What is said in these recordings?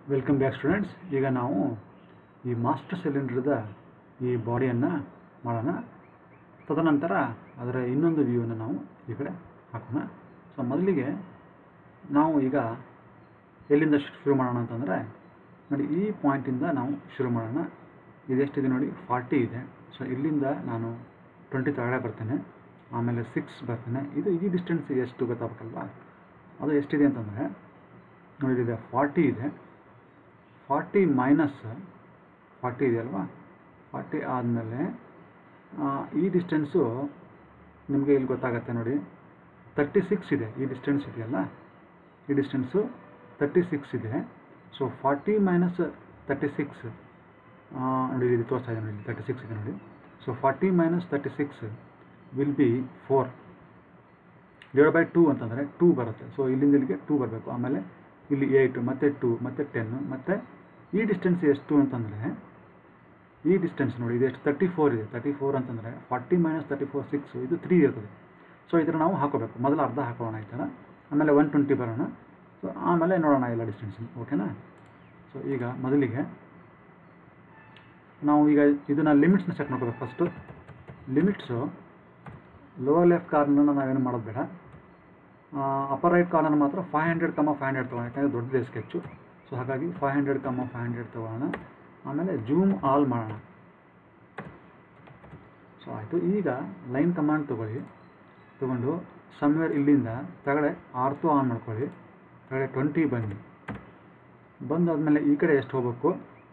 welcome back students ಈಗ ನಾವು ಈ ಮಾಸ್ಟರ್ ಸಿಲಿಂಡ್ರದ ಈ ಬಾಡಿಯನ್ನು ಮಾಡೋಣ ತದನಂತರ ಅದರ ಇನ್ನೊಂದು ವ್ಯೂವನ್ನು ನಾವು ಈ ಕಡೆ ಹಾಕೋಣ ಸೊ ಮೊದಲಿಗೆ ನಾವು ಈಗ ಎಲ್ಲಿಂದ ಶುರು ಮಾಡೋಣ ಅಂತಂದರೆ ನೋಡಿ ಈ ಪಾಯಿಂಟಿಂದ ನಾವು ಶುರು ಮಾಡೋಣ ಇದೆಷ್ಟಿದೆ ನೋಡಿ ಫಾರ್ಟಿ ಇದೆ ಸೊ ಇಲ್ಲಿಂದ ನಾನು ಟ್ವೆಂಟಿ ತೆಗಡೆ ಬರ್ತೇನೆ ಆಮೇಲೆ ಸಿಕ್ಸ್ ಬರ್ತೇನೆ ಇದು ಈ ಡಿಸ್ಟೆನ್ಸ್ ಎಷ್ಟು ಗೊತ್ತಾಗಬೇಕಲ್ವಾ ಅದು ಎಷ್ಟಿದೆ ಅಂತಂದರೆ ನೋಡಿ ಇಲ್ಲಿದೆ ಫಾರ್ಟಿ ಇದೆ ಫಾರ್ಟಿ ಮೈನಸ್ ಫಾರ್ಟಿ ಇದೆಯಲ್ವಾ ಫಾರ್ಟಿ ಆದಮೇಲೆ ಈ ಡಿಸ್ಟೆನ್ಸು ನಿಮಗೆ ಇಲ್ಲಿ ಗೊತ್ತಾಗತ್ತೆ ನೋಡಿ ತರ್ಟಿ ಸಿಕ್ಸ್ ಇದೆ ಈ ಡಿಸ್ಟೆನ್ಸ್ ಇದೆಯಲ್ಲ ಈ ಡಿಸ್ಟೆನ್ಸು ತರ್ಟಿ ಸಿಕ್ಸ್ ಇದೆ so forty minus thirty six ನೋಡಿ ಇಲ್ಲಿ ತೋರಿಸ್ತಾ ಇದೆ ನೋಡಿ ತರ್ಟಿ ಸಿಕ್ಸ್ ಇದೆ ನೋಡಿ so forty minus thirty six will be four divide by two ಅಂತಂದರೆ ಟೂ ಬರುತ್ತೆ ಸೊ ಇಲ್ಲಿಂದ ಇಲ್ಲಿಗೆ ಟೂ ಬರಬೇಕು ಆಮೇಲೆ ಇಲ್ಲಿ ಏಯ್ಟು ಮತ್ತು ಟೂ ಮತ್ತು ಟೆನ್ನು ಮತ್ತು ಈ ಡಿಸ್ಟೆನ್ಸ್ ಎಷ್ಟು ಅಂತಂದರೆ ಈ ಡಿಸ್ಟೆನ್ಸ್ ನೋಡಿ ಇದು ಎಷ್ಟು ತರ್ಟಿ ಫೋರ್ ಇದೆ ತರ್ಟಿ ಫೋರ್ ಅಂತಂದರೆ forty minus thirty four six ಇದು ತ್ರೀ ಇರ್ತದೆ ಸೊ ಇದನ್ನು ನಾವು ಹಾಕೋಬೇಕು ಮೊದಲು ಅರ್ಧ ಹಾಕೋಣ ಈ ಥರ ಆಮೇಲೆ ಒನ್ ಟ್ವೆಂಟಿ ಬರೋಣ ಸೊ ಆಮೇಲೆ ನೋಡೋಣ ಎಲ್ಲ ಡಿಸ್ಟೆನ್ಸ್ ಓಕೆನಾ ಸೊ ಈಗ ಮೊದಲಿಗೆ ನಾವು ಈಗ ಇದನ್ನು ಲಿಮಿಟ್ಸ್ನ ಚೆಕ್ ಮಾಡ್ಕೋಬೇಕು ಫಸ್ಟು ಲಿಮಿಟ್ಸು ಲೋವರ್ ಲೆಫ್ಟ್ ಕಾರ್ನರ್ನ ನಾವೇನು ಮಾಡೋದು ಬೇಡ ಅಪ್ಪರ್ ರೈಟ್ ಕಾರ್ನರ್ ಮಾತ್ರ five hundred comma five hundred ತೊಗೊಳ್ಳೋಣ ಯಾಕಂದರೆ ದೊಡ್ಡದೇ ಸ್ಕೆಚ್ಚು ಸೊ ಹಾಗಾಗಿ five hundred comma five hundred ತೊಗೊಳ್ಳೋಣ ಆಮೇಲೆ ಜೂಮ್ ಆಲ್ ಮಾಡೋಣ ಸೊ ಆಯಿತು ಈಗ ಲೈನ್ ಕಮಾಂಡ್ ತೊಗೊಳ್ಳಿ ತೊಗೊಂಡು ಸಮ್ವೇರ್ ಇಲ್ಲಿಂದ ತಗಡೆ ಆರ್ತು ಆನ್ ಮಾಡ್ಕೊಳ್ಳಿ ತಗಡೆ ಟ್ವೆಂಟಿ ಬನ್ನಿ ಬಂದಾದಮೇಲೆ ಈ ಕಡೆ ಎಷ್ಟು ಹೋಗಬೇಕು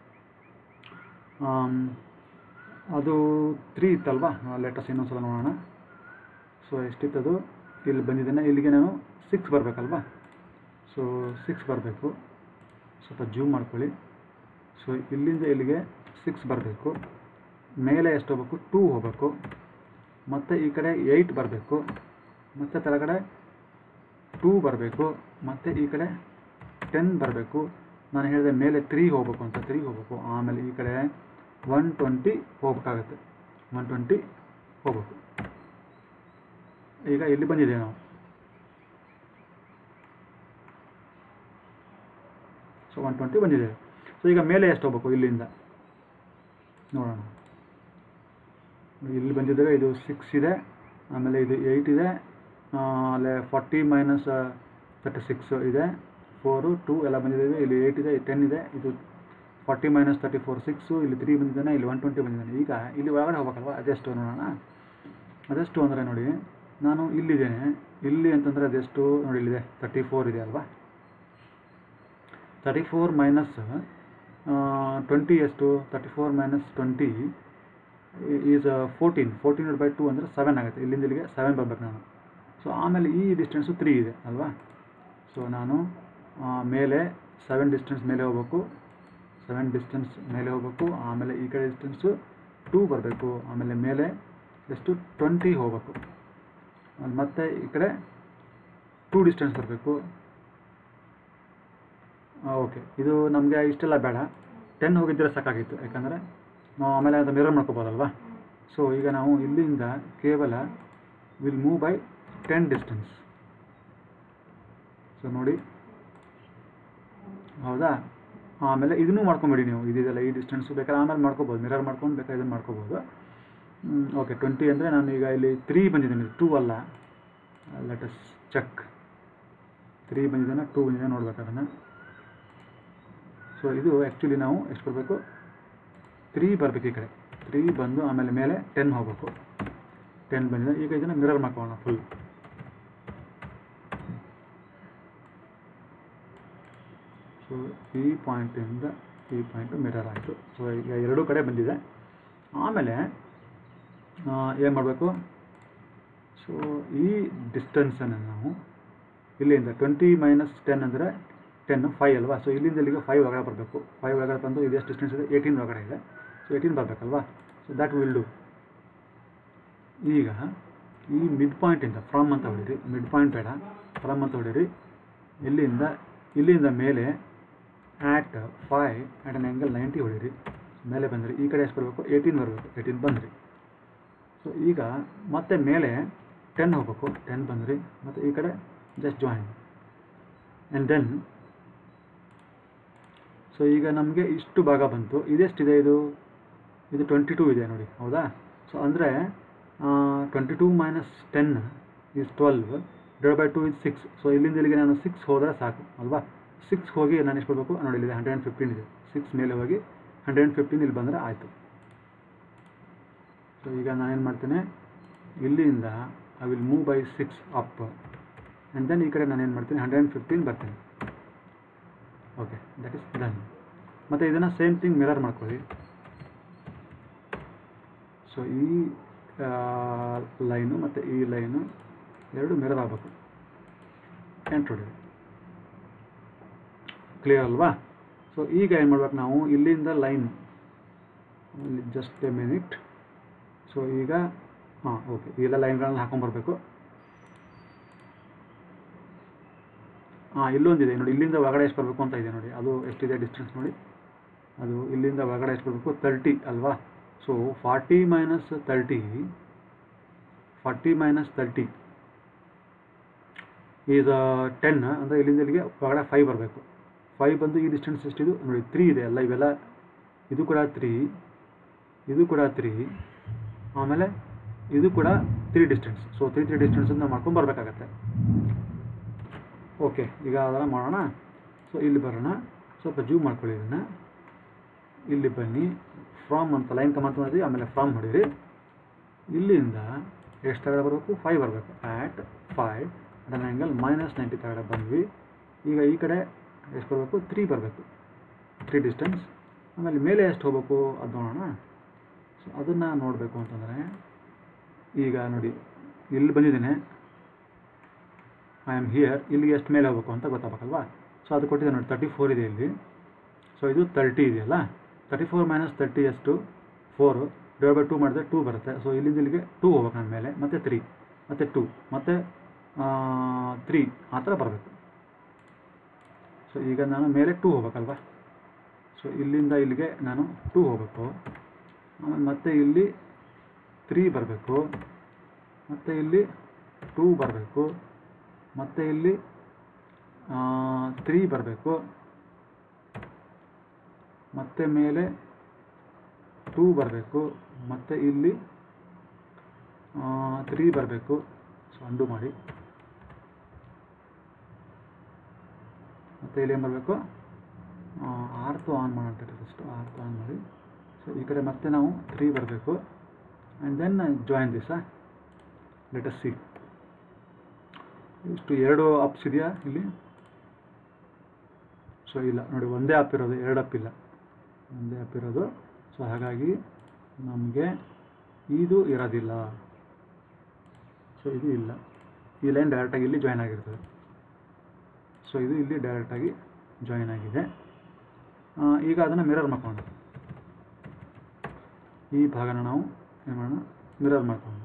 ಅದು ತ್ರೀ ಇತ್ತಲ್ವಾ ಲೆಟಸ್ ಇನ್ನೊಂದು ಸಲ ನೋಡೋಣ ಸೊ ಎಷ್ಟಿತ್ತದು ಇಲ್ಲಿ ಬಂದಿದ್ದೇನೆ ಇಲ್ಲಿಗೆ ನಾನು ಸಿಕ್ಸ್ ಬರಬೇಕಲ್ವಾ ಸೊ ಸಿಕ್ಸ್ ಬರಬೇಕು ಸ್ವಲ್ಪ ಜೂಮ್ ಮಾಡ್ಕೊಳ್ಳಿ ಸೊ ಇಲ್ಲಿಂದ ಇಲ್ಲಿಗೆ ಸಿಕ್ಸ್ ಬರಬೇಕು ಮೇಲೆ ಎಷ್ಟು ಹೋಗ್ಬೇಕು ಟೂ ಹೋಗಬೇಕು ಮತ್ತು ಈ ಕಡೆ ಏಯ್ಟ್ ಬರಬೇಕು ಮತ್ತು ಕೆಳಗಡೆ ಟೂ ಬರಬೇಕು ಮತ್ತು ಈ ಕಡೆ ಟೆನ್ ಬರಬೇಕು ನಾನು ಹೇಳಿದೆ ಮೇಲೆ ತ್ರೀ ಹೋಗ್ಬೇಕು ಅಂತ ತ್ರೀ ಹೋಗ್ಬೇಕು ಆಮೇಲೆ ಈ ಕಡೆ ಒನ್ ಟ್ವೆಂಟಿ ಹೋಗ್ಬೇಕಾಗತ್ತೆ ಒನ್ ಟ್ವೆಂಟಿ ಹೋಗ್ಬೇಕು ಈಗ ಇಲ್ಲಿ ಬಂದಿದೆ ನಾವು ಸೊ ಒನ್ ಟ್ವೆಂಟಿ ಬಂದಿದೆ ಸೊ ಈಗ ಮೇಲೆ ಎಷ್ಟು ಹೋಗ್ಬೇಕು ಇಲ್ಲಿಂದ ನೋಡೋಣ ಇಲ್ಲಿ ಬಂದಿದ್ದೇವೆ ಇದು ಸಿಕ್ಸ್ ಇದೆ ಆಮೇಲೆ ಇದು ಏಯ್ಟ್ ಇದೆ ಆಮೇಲೆ ಫಾರ್ಟಿ ಮೈನಸ್ ತರ್ಟಿ ಸಿಕ್ಸ್ ಇದೆ ಫೋರು ಟೂ ಎಲ್ಲ ಬಂದಿದ್ದೇವೆ ಇಲ್ಲಿ ಏಯ್ಟ್ ಇದೆ ಟೆನ್ ಇದೆ ಇದು forty minus thirty four six ಇಲ್ಲಿ ತ್ರೀ ಬಂದಿದ್ದಾನೆ ಇಲ್ಲಿ ಒನ್ ಟ್ವೆಂಟಿ ಬಂದಿದ್ದಾನೆ ಈಗ ಇಲ್ಲಿ ಒಳಗಡೆ ಹೋಗ್ಬೇಕಲ್ವ ಅದೆಷ್ಟು ನೋಡೋಣ ಅದೆಷ್ಟು ಅಂದರೆ ನೋಡಿ ನಾನು ಇಲ್ಲಿದ್ದೇನೆ ಇಲ್ಲಿ ಅಂತಂದರೆ ಅದೆಷ್ಟು ನೋಡಿ ಇಲ್ಲಿದೆ ತರ್ಟಿ ಫೋರ್ ಇದೆ ಅಲ್ವಾ ತರ್ಟಿ ಫೋರ್ ಮೈನಸ್ ಟ್ವೆಂಟಿ ಎಷ್ಟು thirty four minus twenty is fourteen fourteen by two ಅಂದರೆ ಸೆವೆನ್ ಆಗುತ್ತೆ ಇಲ್ಲಿಂದ ಇಲ್ಲಿಗೆ ಸೆವೆನ್ ಬರ್ಬೇಕು ನಾನು ಸೊ ಆಮೇಲೆ ಈ ಡಿಸ್ಟೆನ್ಸು ತ್ರೀ ಇದೆ ಅಲ್ವಾ ಸೊ ನಾನು ಮೇಲೆ ಸೆವೆನ್ ಡಿಸ್ಟೆನ್ಸ್ ಮೇಲೆ ಹೋಗ್ಬೇಕು ಸೆವೆನ್ ಡಿಸ್ಟೆನ್ಸ್ ಮೇಲೆ ಹೋಗ್ಬೇಕು ಆಮೇಲೆ ಈ ಕಡೆ ಡಿಸ್ಟೆನ್ಸು ಟೂ ಬರಬೇಕು ಆಮೇಲೆ ಮೇಲೆ ಎಷ್ಟು ಟ್ವೆಂಟಿ ಹೋಗ್ಬೇಕು ಮತ್ತು ಈ ಕಡೆ ಟೂ ಡಿಸ್ಟೆನ್ಸ್ ಬರಬೇಕು ಓಕೆ ಇದು ನಮಗೆ ಇಷ್ಟೆಲ್ಲ ಬೇಡ ಟೆನ್ ಹೋಗಿದ್ದರೆ ಸಾಕಾಗಿತ್ತು ಯಾಕಂದರೆ ನಾವು ಆಮೇಲೆ ಅದು ಮಿರರ್ ಮಾಡ್ಕೋಬೋದಲ್ವಾ ಸೊ ಈಗ ನಾವು ಇಲ್ಲಿಂದ ಕೇವಲ will move by ten distance so ನೋಡಿ ಹೌದಾ ಆಮೇಲೆ ಇದನ್ನು ಮಾಡ್ಕೊಂಬಿಡಿ ನೀವು ಇದೆಲ್ಲ ಈ ಡಿಸ್ಟೆನ್ಸು ಬೇಕಾದ್ರೆ ಆಮೇಲೆ ಮಾಡ್ಕೋಬೋದು ಮಿರರ್ ಮಾಡ್ಕೊಂಡು ಬೇಕಾದ್ರೆ ಇದನ್ನು ಮಾಡ್ಕೋಬೋದು ಓಕೆ ಟ್ವೆಂಟಿ ಅಂದರೆ ನಾನು ಈಗ ಇಲ್ಲಿ ತ್ರೀ ಬಂದಿದ್ದೀನಿ ಟೂ ಅಲ್ಲ ಲೆಟಸ್ ಚೆಕ್ ತ್ರೀ ಬಂದಿದ್ದಾನೆ ಟೂ ಬಂದಿದೆ ನೋಡ್ಬೇಕು ಅದನ್ನು ಸೊ ಇದು ಆ್ಯಕ್ಚುಲಿ ನಾವು ಎಷ್ಟು ಬರಬೇಕು ತ್ರೀ ಬರಬೇಕು ಈ ಕಡೆ ತ್ರೀ ಬಂದು ಆಮೇಲೆ ಮೇಲೆ ಟೆನ್ ಹೋಗಬೇಕು ಟೆನ್ ಬಂದಿದೆ ಈಗ ಇದನ್ನು ಮಿರರ್ ಮಾಡ್ಕೊಳ್ಳೋಣ ಫುಲ್ ಸೊ ಈ ಪಾಯಿಂಟಿಂದ ಈ ಪಾಯಿಂಟು ಮಿರರ್ ಆಯಿತು ಸೊ ಈಗ ಎರಡೂ ಕಡೆ ಬಂದಿದೆ ಆಮೇಲೆ ಏನು ಮಾಡಬೇಕು ಸೊ ಈ ಡಿಸ್ಟೆನ್ಸನ್ನು ನಾವು ಇಲ್ಲಿಂದ ಟ್ವೆಂಟಿ ಮೈನಸ್ ಟೆನ್ ಅಂದರೆ ಟೆನ್ ಫೈವ್ ಅಲ್ವಾ ಸೊ ಇಲ್ಲಿಂದ ಇಲ್ಲಿಗೆ ಫೈವ್ ಒಳಗಡೆ ಬರಬೇಕು ಫೈವ್ ಒಳಗಡೆ ಬಂದು ಇದು ಎಷ್ಟು ಡಿಸ್ಟೆನ್ಸ್ ಇದೆ ಏಯ್ಟೀನ್ ಒಳಗಡೆ ಇದೆ ಸೊ ಏಯ್ಟೀನ್ ಬರಬೇಕಲ್ವಾ ಸೊ ದ್ಯಾಟ್ ವಿಲ್ ಡು ಈಗ ಈ ಮಿಡ್ ಪಾಯಿಂಟಿಂದ ಫ್ರಮ್ ಅಂತ ಹೊಡೀರಿ ಮಿಡ್ ಪಾಯಿಂಟ್ ಬೇಡ ಫ್ರಮ್ ಅಂತ ಹೊಡೀರಿ ಇಲ್ಲಿಂದ ಇಲ್ಲಿಂದ ಮೇಲೆ at five at an angle ninety ಹೊಡೀರಿ ಮೇಲೆ ಬಂದ್ರಿ ಈ ಕಡೆ ಎಷ್ಟು ಬರಬೇಕು ಏಯ್ಟೀನ್ ಬರಬೇಕು ಏಯ್ಟೀನ್ ಬಂದ್ರಿ ಸೊ ಈಗ ಮತ್ತೆ ಮೇಲೆ ಟೆನ್ ಹೋಗ್ಬೇಕು ಟೆನ್ ಬಂದ್ರಿ ಮತ್ತು ಈ ಕಡೆ just join and then so ಈಗ ನಮಗೆ ಇಷ್ಟು ಭಾಗ ಬಂತು ಇದೆಷ್ಟಿದೆ ಇದು ಇದು ಟ್ವೆಂಟಿ ಟೂ ಇದೆ ನೋಡಿ ಹೌದಾ ಸೊ ಅಂದರೆ twenty two minus ten is twelve divide by two is six so ಇಲ್ಲಿಂದ ಇಲ್ಲಿಗೆ ನಾನು ಸಿಕ್ಸ್ ಹೋದರೆ ಸಾಕು ಅಲ್ವಾ ಸಿಕ್ಸ್ ಹೋಗಿ ನಾನು ಎಷ್ಟು ಕೊಡಬೇಕು ನೋಡಿ ಇಲ್ಲಿ ಹಂಡ್ರೆಡ್ ಆ್ಯಂಡ್ ಫಿಫ್ಟೀನ್ ಇದೆ ಸಿಕ್ಸ್ ಮೇಲೆ ಹೋಗಿ ಹಂಡ್ರೆಡ್ ಆ್ಯಂಡ್ ಫಿಫ್ಟೀನ್ ಇಲ್ಲಿ ಬಂದರೆ ಆಯಿತು ಸೊ ಈಗ ನಾನೇನು ಮಾಡ್ತೇನೆ ಇಲ್ಲಿಂದ I will move by six up and then ಈ ಕಡೆ ನಾನು ಏನು ಮಾಡ್ತೀನಿ ಹಂಡ್ರೆಡ್ ಆ್ಯಂಡ್ ಫಿಫ್ಟೀನ್ ಬರ್ತೇನೆ ಓಕೆ ದಟ್ ಇಸ್ ಡನ್ ಮತ್ತು ಇದನ್ನು ಸೇಮ್ ಥಿಂಗ್ ಮಿರರ್ ಮಾಡ್ಕೊಳ್ಳಿ ಸೊ ಈ ಲೈನು ಮತ್ತು ಈ ಲೈನು ಎರಡು ಮಿರರ್ ಆಗಬೇಕು ಎಂಟ್ರ್ ಕ್ಲಿಯರ್ ಅಲ್ವಾ ಸೊ ಈಗ ಏನು ಮಾಡ್ಬೇಕು ನಾವು ಇಲ್ಲಿಂದ line just a minute so ಈಗ ಹಾಂ ಓಕೆ ಎಲ್ಲ ಲೈನ್ಗಳನ್ನ ಹಾಕೊಂಡ್ಬರ್ಬೇಕು ಹಾಂ ಇಲ್ಲೊಂದಿದೆ ನೋಡಿ ಇಲ್ಲಿಂದ ಒಳಗಡೆ ಎಷ್ಟು ಬರಬೇಕು ಅಂತ ಇದೆ ನೋಡಿ ಅದು ಎಷ್ಟಿದೆ ಡಿಸ್ಟೆನ್ಸ್ ನೋಡಿ ಅದು ಇಲ್ಲಿಂದ ಒಳಗಡೆ ಎಷ್ಟು ಬರಬೇಕು ತರ್ಟಿ ಅಲ್ವಾ so forty minus thirty forty minus thirty is ten ಅಂದರೆ ಇಲ್ಲಿಂದ ಇಲ್ಲಿಗೆ ಒಳಗಡೆ ಫೈವ್ ಬರಬೇಕು ಫೈವ್ ಬಂದು ಈ ಡಿಸ್ಟೆನ್ಸ್ ಎಷ್ಟಿದು ನೋಡಿ ತ್ರೀ ಇದೆ ಅಲ್ಲ ಇವೆಲ್ಲ ಇದು ಕೂಡ ತ್ರೀ ಇದು ಕೂಡ ತ್ರೀ ಆಮೇಲೆ ಇದು ಕೂಡ three distance so three three distance ನಾವು ಮಾಡ್ಕೊಂಡು ಬರಬೇಕಾಗತ್ತೆ ಓಕೆ ಈಗ ಅದೆಲ್ಲ ಮಾಡೋಣ ಸೊ ಇಲ್ಲಿ ಬರೋಣ ಸ್ವಲ್ಪ ಜೂಮ್ ಮಾಡ್ಕೊಳ್ಳಿ ಇದನ್ನು ಇಲ್ಲಿ ಬನ್ನಿ ಫ್ರಾಮ್ ಅಂತ ಲೈನ್ ಕಮಾಂಡ್ ಮಾಡಿದ್ವಿ ಆಮೇಲೆ ಫ್ರಾಮ್ ಹೊಡೀರಿ ಇಲ್ಲಿಂದ ಎಷ್ಟು ತಗಡೆ ಬರಬೇಕು ಫೈವ್ ಬರಬೇಕು at five at an angle minus ninety ತಗಡೆ ಬಂದ್ವಿ ಈಗ ಈ ಕಡೆ ಎಷ್ಟು ಬರಬೇಕು ತ್ರೀ ಬರಬೇಕು ತ್ರೀ ಡಿಸ್ಟೆನ್ಸ್ ಆಮೇಲೆ ಮೇಲೆ ಎಷ್ಟು ಹೋಗ್ಬೇಕು ಅದು ನೋಡೋಣ ಸೊ ಅದನ್ನು ನೋಡಬೇಕು ಅಂತಂದರೆ ಈಗ ನೋಡಿ ಇಲ್ಲಿ ಬಂದಿದ್ದೇನೆ ಐ ಆಮ್ ಹಿಯರ್ ಇಲ್ಲಿಗೆ ಎಷ್ಟು ಮೇಲೆ ಹೋಗ್ಬೇಕು ಅಂತ ಗೊತ್ತಾಗಬೇಕಲ್ವಾ ಸೊ ಅದು ಕೊಟ್ಟಿದೆ ನೋಡಿ ತರ್ಟಿ ಫೋರ್ ಇದೆ ಇಲ್ಲಿ ಸೊ ಇದು ತರ್ಟಿ ಇದೆಯಲ್ಲ ತರ್ಟಿ ಫೋರ್ ಮೈನಸ್ ತರ್ಟಿ ಎಷ್ಟು ಫೋರು ಡಿವೈಡ್ ಬೈ ಟೂ ಮಾಡಿದ್ರೆ ಟೂ ಬರುತ್ತೆ ಸೊ ಇಲ್ಲಿಂದ ಇಲ್ಲಿಗೆ ಟೂ ಹೋಗ್ಬೇಕು ನನ್ನ ಮೇಲೆ ಮತ್ತು ತ್ರೀ ಮತ್ತು ಟೂ ಮತ್ತು ತ್ರೀ ಆ ಥರ ಬರಬೇಕು ಸೊ ಈಗ ನಾನು ಮೇಲೆ ಟೂ ಹೋಗ್ಬೇಕಲ್ವಾ ಸೊ ಇಲ್ಲಿಂದ ಇಲ್ಲಿಗೆ ನಾನು ಟೂ ಹೋಗಬೇಕು ಆಮೇಲೆ ಮತ್ತೆ ಇಲ್ಲಿ ತ್ರೀ ಬರಬೇಕು ಮತ್ತು ಇಲ್ಲಿ ಟೂ ಬರಬೇಕು ಮತ್ತು ಇಲ್ಲಿ ತ್ರೀ ಬರಬೇಕು ಮತ್ತೆ ಮೇಲೆ ಟೂ ಬರಬೇಕು ಮತ್ತು ಇಲ್ಲಿ ತ್ರೀ ಬರಬೇಕು ಸೊ ಅಂಡು ಮಾಡಿ ಮತ್ತು ಇಲ್ಲಿ ಏನು ಬರಬೇಕು ಆರ್ತು ಆನ್ ಮಾಡೋಣ ಫಸ್ಟು ಆರ್ತು ಆನ್ ಮಾಡಿ ಸೊ ಈ ಕಡೆ ಮತ್ತೆ ನಾವು ತ್ರೀ ಬರಬೇಕು and then join this let us see ಇಷ್ಟು ಎರಡು ಅಪ್ಸ್ ಇದೆಯಾ ಇಲ್ಲಿ ಸೊ ಇಲ್ಲ ನೋಡಿ ಒಂದೇ ಅಪ್ ಇರೋದು ಎರಡು ಅಪ್ ಇಲ್ಲ ಒಂದೇ ಅಪ್ ಇರೋದು ಸೊ ಹಾಗಾಗಿ ನಮಗೆ ಇದು ಇರೋದಿಲ್ಲ ಸೊ ಇದು ಇಲ್ಲ ಈ ಲೈನ್ ಡೈರೆಕ್ಟಾಗಿ ಇಲ್ಲಿ ಜಾಯ್ನ್ ಆಗಿರ್ತದೆ ಸೊ ಇದು ಇಲ್ಲಿ ಡೈರೆಕ್ಟಾಗಿ ಜಾಯಿನ್ ಆಗಿದೆ ಆ, ಈಗ ಅದನ್ನು ಮಿರರ್ ಮಾಡ್ಕೊಳ್ಳೋಣ ಈ ಭಾಗನ ನಾವು ಏನು ಮಾಡೋಣ ಮಿರರ್ ಮಾಡ್ಕೊಳ್ಳೋಣ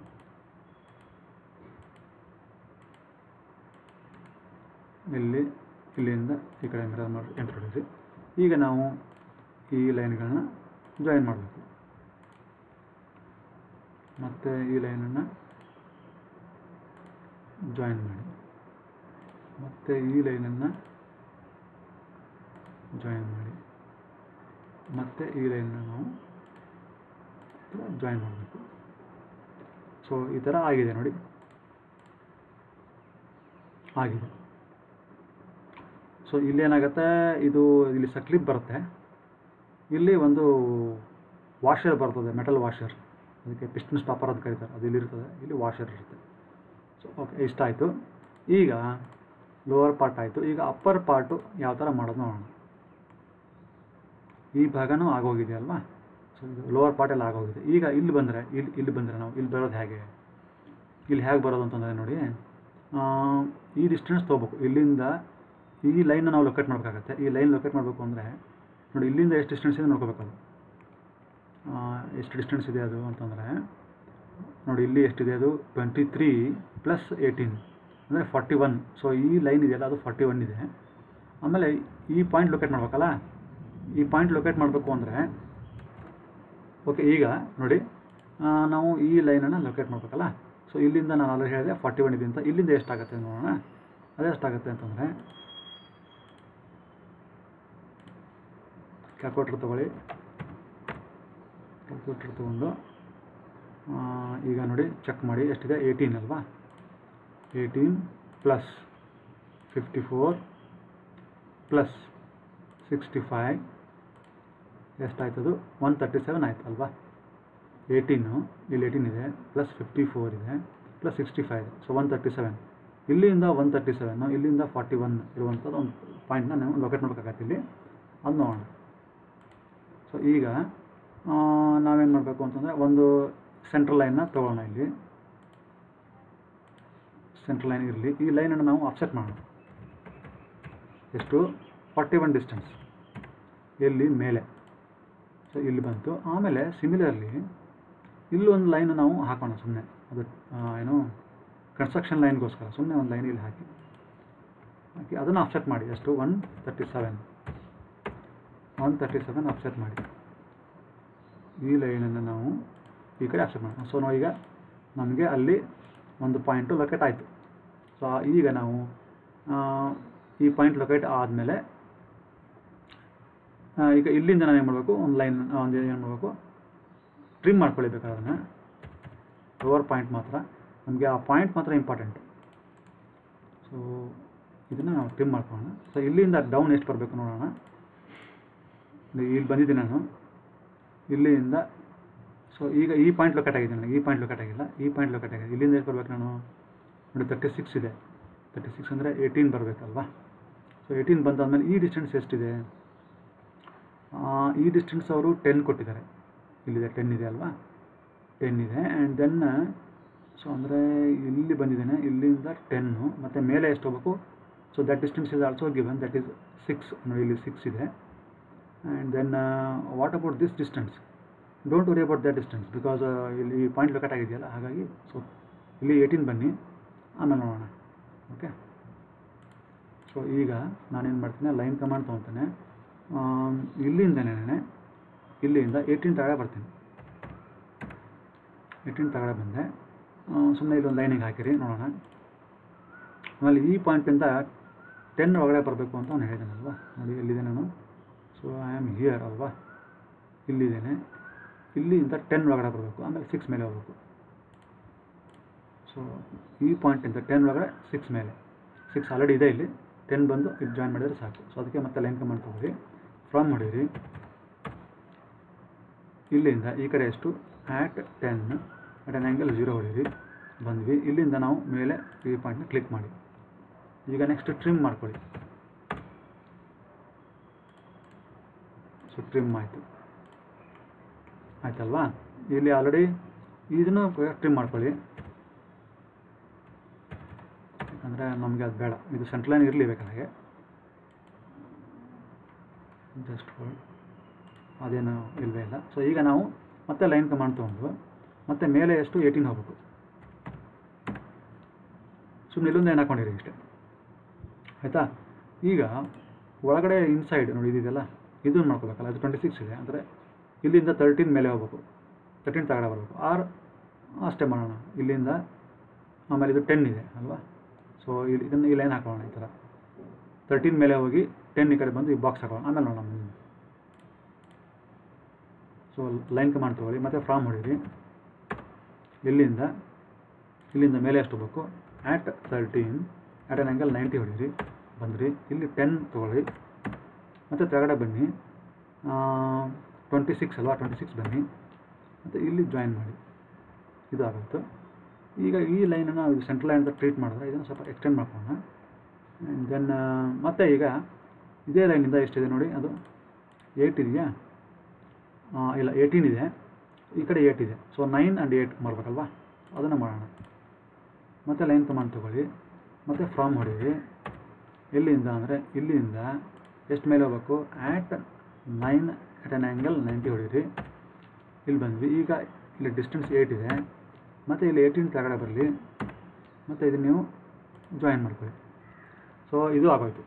ಇಲ್ಲಿ ಇಲ್ಲಿಂದ ಈ ಕಡೆ ಮಿರರ್ ಮಾಡಿ ಎಂಟರ್ ಹೊಡೀರಿ ಈಗ ನಾವು ಈ ಲೈನ್ಗಳನ್ನ ಜಾಯಿನ್ ಮಾಡಬೇಕು ಮತ್ತು ಈ ಲೈನನ್ನು ಜಾಯಿನ್ ಮಾಡಿ ಮತ್ತು ಈ ಲೈನನ್ನು ಜಾಯಿನ್ ಮಾಡಿ ಮತ್ತು ಈ ಲೈನನ್ನು ನಾವು ಜಾಯಿನ್ ಮಾಡಬೇಕು ಸೊ ಈ ಥರ ಆಗಿದೆ ನೋಡಿ ಆಗಿದೆ ಸೊ ಇಲ್ಲಿ ಏನಾಗುತ್ತೆ ಇದು ಇಲ್ಲಿ ಸಕ್ಲಿಪ್ ಬರುತ್ತೆ ಇಲ್ಲಿ ಒಂದು ವಾಷರ್ ಬರ್ತದೆ ಮೆಟಲ್ ವಾಷರ್ ಅದಕ್ಕೆ ಪಿಸ್ಟನ್ ಸ್ಟಾಪರ್ ಅಂತ ಕರೀತಾರೆ ಅದು ಇಲ್ಲಿರ್ತದೆ ಇಲ್ಲಿ ವಾಷರ್ ಇರುತ್ತೆ ಸೊ ಓಕೆ ಇಷ್ಟ ಆಯಿತು ಈಗ ಲೋವರ್ ಪಾರ್ಟ್ ಆಯಿತು ಈಗ ಅಪ್ಪರ್ ಪಾರ್ಟು ಯಾವ ಥರ ಮಾಡೋದು ನೋಡೋಣ ಈ ಭಾಗನೂ ಆಗೋಗಿದೆ ಅಲ್ವಾ ಸೊ ಇದು ಲೋವರ್ ಪಾರ್ಟ್ ಎಲ್ಲ ಆಗೋಗಿದೆ ಈಗ ಇಲ್ಲಿ ಬಂದರೆ ಇಲ್ಲಿ ಇಲ್ಲಿ ಬಂದರೆ ನಾವು ಇಲ್ಲಿ ಬರೋದು ಹೇಗೆ ಇಲ್ಲಿ ಹೇಗೆ ಬರೋದು ಅಂತಂದರೆ ನೋಡಿ ಆ, ಈ ಡಿಸ್ಟೆನ್ಸ್ ತೊಗೋಬೇಕು ಇಲ್ಲಿಂದ ಈ ಲೈನ್ನ ನಾವು ಲೊಕೇಟ್ ಮಾಡಬೇಕಾಗತ್ತೆ ಈ ಲೈನ್ ಲೊಕೇಟ್ ಮಾಡಬೇಕು ಅಂದರೆ ನೋಡಿ ಇಲ್ಲಿಂದ ಎಷ್ಟು ಡಿಸ್ಟೆನ್ಸ್ ಇದೆ ನೋಡ್ಕೋಬೇಕು ಅದು ಆ, ಎಷ್ಟು ಡಿಸ್ಟೆನ್ಸ್ ಇದೆ ಅದು ಅಂತಂದರೆ ನೋಡಿ ಇಲ್ಲಿ ಎಷ್ಟಿದೆ ಅದು ಟ್ವೆಂಟಿ ತ್ರೀ ಪ್ಲಸ್ ಏಯ್ಟೀನ್ ಅಂದರೆ ಫಾರ್ಟಿ ಒನ್ ಸೊ ಈ ಲೈನ್ ಇದೆಯಲ್ಲ ಅದು ಫಾರ್ಟಿ ಒನ್ ಇದೆ ಆಮೇಲೆ ಈ ಪಾಯಿಂಟ್ ಲೊಕೇಟ್ ಮಾಡಬೇಕಲ್ಲ ಈ ಪಾಯಿಂಟ್ ಲೊಕೇಟ್ ಮಾಡಬೇಕು ಅಂದರೆ ಓಕೆ ಈಗ ನೋಡಿ ಆ, ನಾವು ಈ ಲೈನನ್ನು ಲೊಕೇಟ್ ಮಾಡಬೇಕಲ್ಲ ಸೊ ಇಲ್ಲಿಂದ ನಾನು ಆಲ್ರೆಡಿ ಹೇಳಿದೆ ಫಾರ್ಟಿ ಒನ್ ಇದೆ ಅಂತ ಇಲ್ಲಿಂದ ಎಷ್ಟಾಗುತ್ತೆ ನೋಡೋಣ ಅದೇ ಎಷ್ಟಾಗುತ್ತೆ ಅಂತಂದರೆ ಕ್ಯಾಲ್ಕುಲೇಟರ್ ತೊಗೊಳ್ಳಿ ಕ್ಯಾಲ್ಕುಲೇಟರ್ ತೊಗೊಂಡು ಆ, ಈಗ ನೋಡಿ ಚೆಕ್ ಮಾಡಿ ಎಷ್ಟಿದೆ ಏಯ್ಟೀನ್ ಅಲ್ವಾ eighteen plus fifty four plus sixty five ಎಷ್ಟಾಯ್ತದು ಒನ್ ತರ್ಟಿ ಸೆವೆನ್ ಆಯ್ತು ಅಲ್ವಾ ಏಯ್ಟೀನು ಇಲ್ಲಿ ಏಯ್ಟೀನ್ ಇದೆ ಪ್ಲಸ್ ಫಿಫ್ಟಿ ಫೋರ್ ಇದೆ ಪ್ಲಸ್ ಸಿಕ್ಸ್ಟಿ ಫೈವ್ ಇದೆ ಸೊ ಒನ್ ತರ್ಟಿ ಸೆವೆನ್ ಇಲ್ಲಿಂದ ಒನ್ ತರ್ಟಿ ಸೆವೆನ್ನು ಇಲ್ಲಿಂದ ಫಾರ್ಟಿ ಒನ್ ಇರುವಂಥದ್ದು ಒಂದು ಪಾಯಿಂಟ್ನ ನಾವು ಲೊಕೇಟ್ ಮಾಡ್ಬೇಕಾಗತ್ತೆ ಇಲ್ಲಿ ಅದು ನೋಡೋಣ ಸೊ ಈಗ ನಾವೇನು ಮಾಡಬೇಕು ಅಂತಂದರೆ ಒಂದು ಸೆಂಟ್ರಲ್ ಲೈನ್ನ ತೊಗೊಳ್ಳೋಣ ಇಲ್ಲಿ ಸೆಂಟ್ರಲ್ ಲೈನ್ ಇರಲಿ ಈ ಲೈನನ್ನು ನಾವು ಅಪ್ಸೆಟ್ ಮಾಡೋಣ ಎಷ್ಟು ಫಾರ್ಟಿ ಒನ್ ಡಿಸ್ಟೆನ್ಸ್ ಎಲ್ಲಿ ಮೇಲೆ ಸೊ ಇಲ್ಲಿ ಬಂತು ಆಮೇಲೆ ಸಿಮಿಲರ್ಲಿ ಇಲ್ಲಿ ಒಂದು ಲೈನ್ ನಾವು ಹಾಕೋಣ ಸುಮ್ಮನೆ ಅದು ಆ, ಏನು ಕನ್ಸ್ಟ್ರಕ್ಷನ್ ಲೈನ್ಗೋಸ್ಕರ ಸುಮ್ಮನೆ ಒಂದು ಲೈನ್ ಇಲ್ಲಿ ಹಾಕಿ ಹಾಕಿ ಅದನ್ನು ಅಪ್ಸೆಟ್ ಮಾಡಿ ಎಷ್ಟು one thirty seven one thirty seven offset ಮಾಡಿ ಈ ಲೈನನ್ನು ನಾವು ಈ ಕಡೆ ಅಪ್ಸೆಟ್ ಮಾಡೋಣ ಸೊ ನಾವು ಈಗ ನಮಗೆ ಅಲ್ಲಿ ಒಂದು ಪಾಯಿಂಟು ಲೊಕೇಟ್ ಆಯಿತು ಸೊ ಈಗ ನಾವು ಆ, ಈ ಪಾಯಿಂಟ್ ಲೊಕೇಟ್ ಆದಮೇಲೆ ಈಗ ಇಲ್ಲಿಂದ ನಾನು ಏನು ಮಾಡಬೇಕು ಒಂದು ಲೈನ್ ಒಂದು ಏನು ಮಾಡಬೇಕು ಟ್ರಿಮ್ ಮಾಡ್ಕೊಳ್ಬೇಕು ಅದನ್ನು ಲೋವರ್ ಪಾಯಿಂಟ್ ಮಾತ್ರ ನಮಗೆ ಆ ಪಾಯಿಂಟ್ ಮಾತ್ರ ಇಂಪಾರ್ಟೆಂಟ್ ಸೊ ಇದನ್ನು ನಾವು ಟ್ರಿಮ್ ಮಾಡ್ಕೊಳ್ಳೋಣ ಸೊ ಇಲ್ಲಿಂದ ಡೌನ್ ಎಷ್ಟು ಬರಬೇಕು ನೋಡೋಣ ಇಲ್ಲಿ ಇಲ್ಲಿ ಬಂದಿದ್ದೀನಿ ನಾನು ಇಲ್ಲಿಂದ ಸೊ ಈಗ ಈ ಪಾಯಿಂಟ್ ಲೊಕೇಟ್ ಆಗಿದೆ ನನಗೆ ಈ ಪಾಯಿಂಟ್ ಲೊಕೇಟ್ ಆಗಿಲ್ಲ ಈ ಪಾಯಿಂಟ್ ಲೊಕೇಟ್ ಆಗಿದೆ ಇಲ್ಲಿಂದ ಎಷ್ಟು ಬರ್ಬೇಕು ನಾನು ನೋಡಿ ತರ್ಟಿ ಸಿಕ್ಸ್ ಇದೆ ತರ್ಟಿ ಸಿಕ್ಸ್ ಅಂದರೆ ಏಯ್ಟೀನ್ ಬರಬೇಕಲ್ವಾ ಸೊ ಏಯ್ಟೀನ್ ಬಂದಾದ್ಮೇಲೆ ಈ ಡಿಸ್ಟೆನ್ಸ್ ಎಷ್ಟಿದೆ ಆ, ಈ ಡಿಸ್ಟೆನ್ಸ್ ಅವರು ಟೆನ್ ಕೊಟ್ಟಿದ್ದಾರೆ ಇಲ್ಲಿದೆ ಟೆನ್ ಇದೆ ಅಲ್ವಾ ಟೆನ್ ಇದೆ ಆ್ಯಂಡ್ ದೆನ್ ಸೊ ಅಂದರೆ ಇಲ್ಲಿ ಬಂದಿದ್ದೇನೆ ಇಲ್ಲಿಂದ ಟೆನ್ನು ಮತ್ತು ಮೇಲೆ ಎಷ್ಟು ಹೋಗ್ಬೇಕು so that distance is also given that is six ನೋಡಿ ಇಲ್ಲಿ ಸಿಕ್ಸ್ ಇದೆ and then what about this distance don't worry about that distance because ಇಲ್ಲಿ ಪಾಯಿಂಟ್ ಲೊಕೇಟ್ ಆಗಿದೆಯಲ್ಲ ಹಾಗಾಗಿ ಸೊ ಇಲ್ಲಿ ಏಯ್ಟೀನ್ ಬನ್ನಿ ಆಮೇಲೆ ನೋಡೋಣ ಓಕೆ ಸೊ ಈಗ ನಾನೇನು ಮಾಡ್ತೀನಿ ಲೈನ್ ಕಮಾಂಡ್ ತೊಗೊತೇನೆ ಇಲ್ಲಿಂದನೇ ಇಲ್ಲಿಂದ ಏಯ್ಟೀನ್ ತಗಡೆ ಬರ್ತೀನಿ ಏಯ್ಟೀನ್ ತಗಡೆ ಬಂದೆ ಸುಮ್ಮನೆ ಇಲ್ಲೊಂದು ಲೈನಿಗೆ ಹಾಕಿರಿ ನೋಡೋಣ ಆಮೇಲೆ ಈ ಪಾಯಿಂಟಿಂದ ಟೆನ್ ಒಳಗಡೆ ಬರಬೇಕು ಅಂತ ನಾನು ಹೇಳಿದ್ದೇನಲ್ವಾ ನೋಡಿ ಎಲ್ಲಿದೆ ನಾನು ಸೊ ಐ ಆಮ್ ಹಿಯರ್ ಅಲ್ವಾ ಇಲ್ಲಿದ್ದೇನೆ ಇಲ್ಲಿಂದ ಟೆನ್ ಒಳಗಡೆ ಬರಬೇಕು ಆಮೇಲೆ ಸಿಕ್ಸ್ ಮೇಲೆ ಹೋಗ್ಬೇಕು ಸೊ ಈ ಪಾಯಿಂಟಿಂದ ಟೆನ್ ಒಳಗಡೆ ಸಿಕ್ಸ್ ಮೇಲೆ ಸಿಕ್ಸ್ ಆಲ್ರೆಡಿ ಇದೆ ಇಲ್ಲಿ ಟೆನ್ ಬಂದು ಇದು ಜಾಯಿನ್ ಮಾಡಿದರೆ ಸಾಕು ಸೊ ಅದಕ್ಕೆ ಮತ್ತೆ ಲೈನ್ ಕಮಾಂಡ್ ತೊಗೊಳ್ಳಿ ಫ್ರಮ್ ಹೊಡೀರಿ ಇಲ್ಲಿಂದ ಈ ಕಡೆ ಎಷ್ಟು at ten at an angle zero ಹೊಡೀರಿ ಬಂದ್ವಿ ಇಲ್ಲಿಂದ ನಾವು ಮೇಲೆ ಈ ಪಾಯಿಂಟ್ನ ಕ್ಲಿಕ್ ಮಾಡಿ ಈಗ ನೆಕ್ಸ್ಟ್ ಟ್ರಿಮ್ ಮಾಡ್ಕೊಳ್ಳಿ ಸೊ ಟ್ರಿಮ್ ಆಯಿತು ಆಯ್ತಲ್ವಾ ಇಲ್ಲಿ ಆಲ್ರೆಡಿ ಇದನ್ನು ಟ್ರಿಮ್ ಮಾಡ್ಕೊಳ್ಳಿ ಯಾಕಂದರೆ ನಮಗೆ ಅದು ಬೇಡ ಇದು ಸೆಂಟ್ರಲ್ ಲೈನ್ ಇರಲಿ ಬೇಕಾಗೆ ಜಸ್ಟ್ ಅದೇನು ಇಲ್ಲವೇ ಇಲ್ಲ ಸೊ ಈಗ ನಾವು ಮತ್ತೆ ಲೈನ್ ಕಮಾಂಡ್ ತೊಗೊಂಡು ಮತ್ತೆ ಮೇಲೆ ಎಷ್ಟು ಏಯ್ಟೀನ್ ಹೋಗ್ಬೇಕು ಸುಮ್ಮನೆ ಇಲ್ಲೊಂದು ಏನು ಹಾಕೊಂಡಿರಿ ಇಷ್ಟೇ ಆಯಿತಾ ಈಗ ಒಳಗಡೆ ಇನ್ಸೈಡ್ ನೋಡಿ ಇದಿದೆಯಲ್ಲ ಇದನ್ನು ಮಾಡ್ಕೋಬೇಕಲ್ಲ ಅದು ಟ್ವೆಂಟಿ ಸಿಕ್ಸ್ ಇದೆ ಅಂದರೆ ಇಲ್ಲಿಂದ ತರ್ಟೀನ್ ಮೇಲೆ ಹೋಗ್ಬೇಕು ತರ್ಟೀನ್ ತಗಡೆ ಬರಬೇಕು ಆರ್ ಅಷ್ಟೇ ಮಾಡೋಣ ಇಲ್ಲಿಂದ ಆಮೇಲೆ ಇದು ಟೆನ್ ಇದೆ ಅಲ್ವಾ ಸೊ ಇಲ್ಲಿ ಇದನ್ನು ಈ ಲೈನ್ ಹಾಕೋಣ ಈ ಥರ ತರ್ಟೀನ್ ಮೇಲೆ ಹೋಗಿ ಟೆನ್ ಈ ಕಡೆ ಬಂದು ಈ ಬಾಕ್ಸ್ ಹಾಕೋಣ ಆಮೇಲೆ ನೋಡೋಣ ಮುಂದೆ ಸೊ ಲೈನ್ ಕಮಾಂಡ್ ತೊಗೊಳ್ಳಿ ಮತ್ತು ಫ್ರಾಮ್ ಹೊಡೀರಿ ಇಲ್ಲಿಂದ ಇಲ್ಲಿಂದ ಮೇಲೆ ಎಷ್ಟು ಹೋಗ್ಬೇಕು at thirteen at an angle ninety ಹೊಡೀರಿ ಬಂದ್ರಿ ಇಲ್ಲಿ ಟೆನ್ ತೊಗೊಳ್ಳಿ ಮತ್ತು ತೆಗಡೆ ಬನ್ನಿ ಟ್ವೆಂಟಿ ಸಿಕ್ಸ್ ಅಲ್ವಾ ಟ್ವೆಂಟಿ ಸಿಕ್ಸ್ ಬನ್ನಿ ಮತ್ತು ಇಲ್ಲಿ ಜಾಯಿನ್ ಮಾಡಿ ಇದು ಆಗುತ್ತೆ ಈಗ ಈ ಲೈನನ್ನು ಇದು ಸೆಂಟ್ರಲ್ ಲೈನ್ ಅಂತ ಟ್ರೀಟ್ ಮಾಡಿದ್ರೆ ಇದನ್ನು ಸ್ವಲ್ಪ ಎಕ್ಸ್ಟೆಂಡ್ ಮಾಡ್ಕೊಳ್ಳೋಣ ಆ್ಯಂಡ್ ದೆನ್ ಮತ್ತೆ ಈಗ ಇದೇ ಲೈನಿಂದ ಎಷ್ಟಿದೆ ನೋಡಿ ಅದು ಏಯ್ಟ್ ಇದೆಯಾ ಆ, ಇಲ್ಲ ಏಯ್ಟೀನ್ ಇದೆ ಈ ಕಡೆ ಏಯ್ಟ್ ಇದೆ ಸೊ ನೈನ್ ಆ್ಯಂಡ್ ಏಯ್ಟ್ ಮಾಡಬೇಕಲ್ವಾ ಅದನ್ನು ಮಾಡೋಣ ಮತ್ತು ಲೈನ್ ಕಮಾಂಡ್ ತೊಗೊಳ್ಳಿ ಮತ್ತು ಫ್ರಾಮ್ ಹೊಡೀರಿ ಎಲ್ಲಿಂದ ಅಂದರೆ ಇಲ್ಲಿಂದ ಎಷ್ಟು ಮೇಲೆ ಹೋಗ್ಬೇಕು at nine at an angle ninety ಹೊಡೀರಿ ಇಲ್ಲಿ ಬಂದ್ವಿ ಈಗ ಇಲ್ಲಿ ಡಿಸ್ಟೆನ್ಸ್ ಏಯ್ಟ್ ಇದೆ ಮತ್ತು ಇಲ್ಲಿ ಏಯ್ಟೀನ್ ಕೆಳಗಡೆ ಬರಲಿ ಮತ್ತು ಇದನ್ನು ನೀವು ಜಾಯಿನ್ ಮಾಡ್ಕೊಳ್ಳಿ ಸೊ ಇದು ಆಗೋಯ್ತು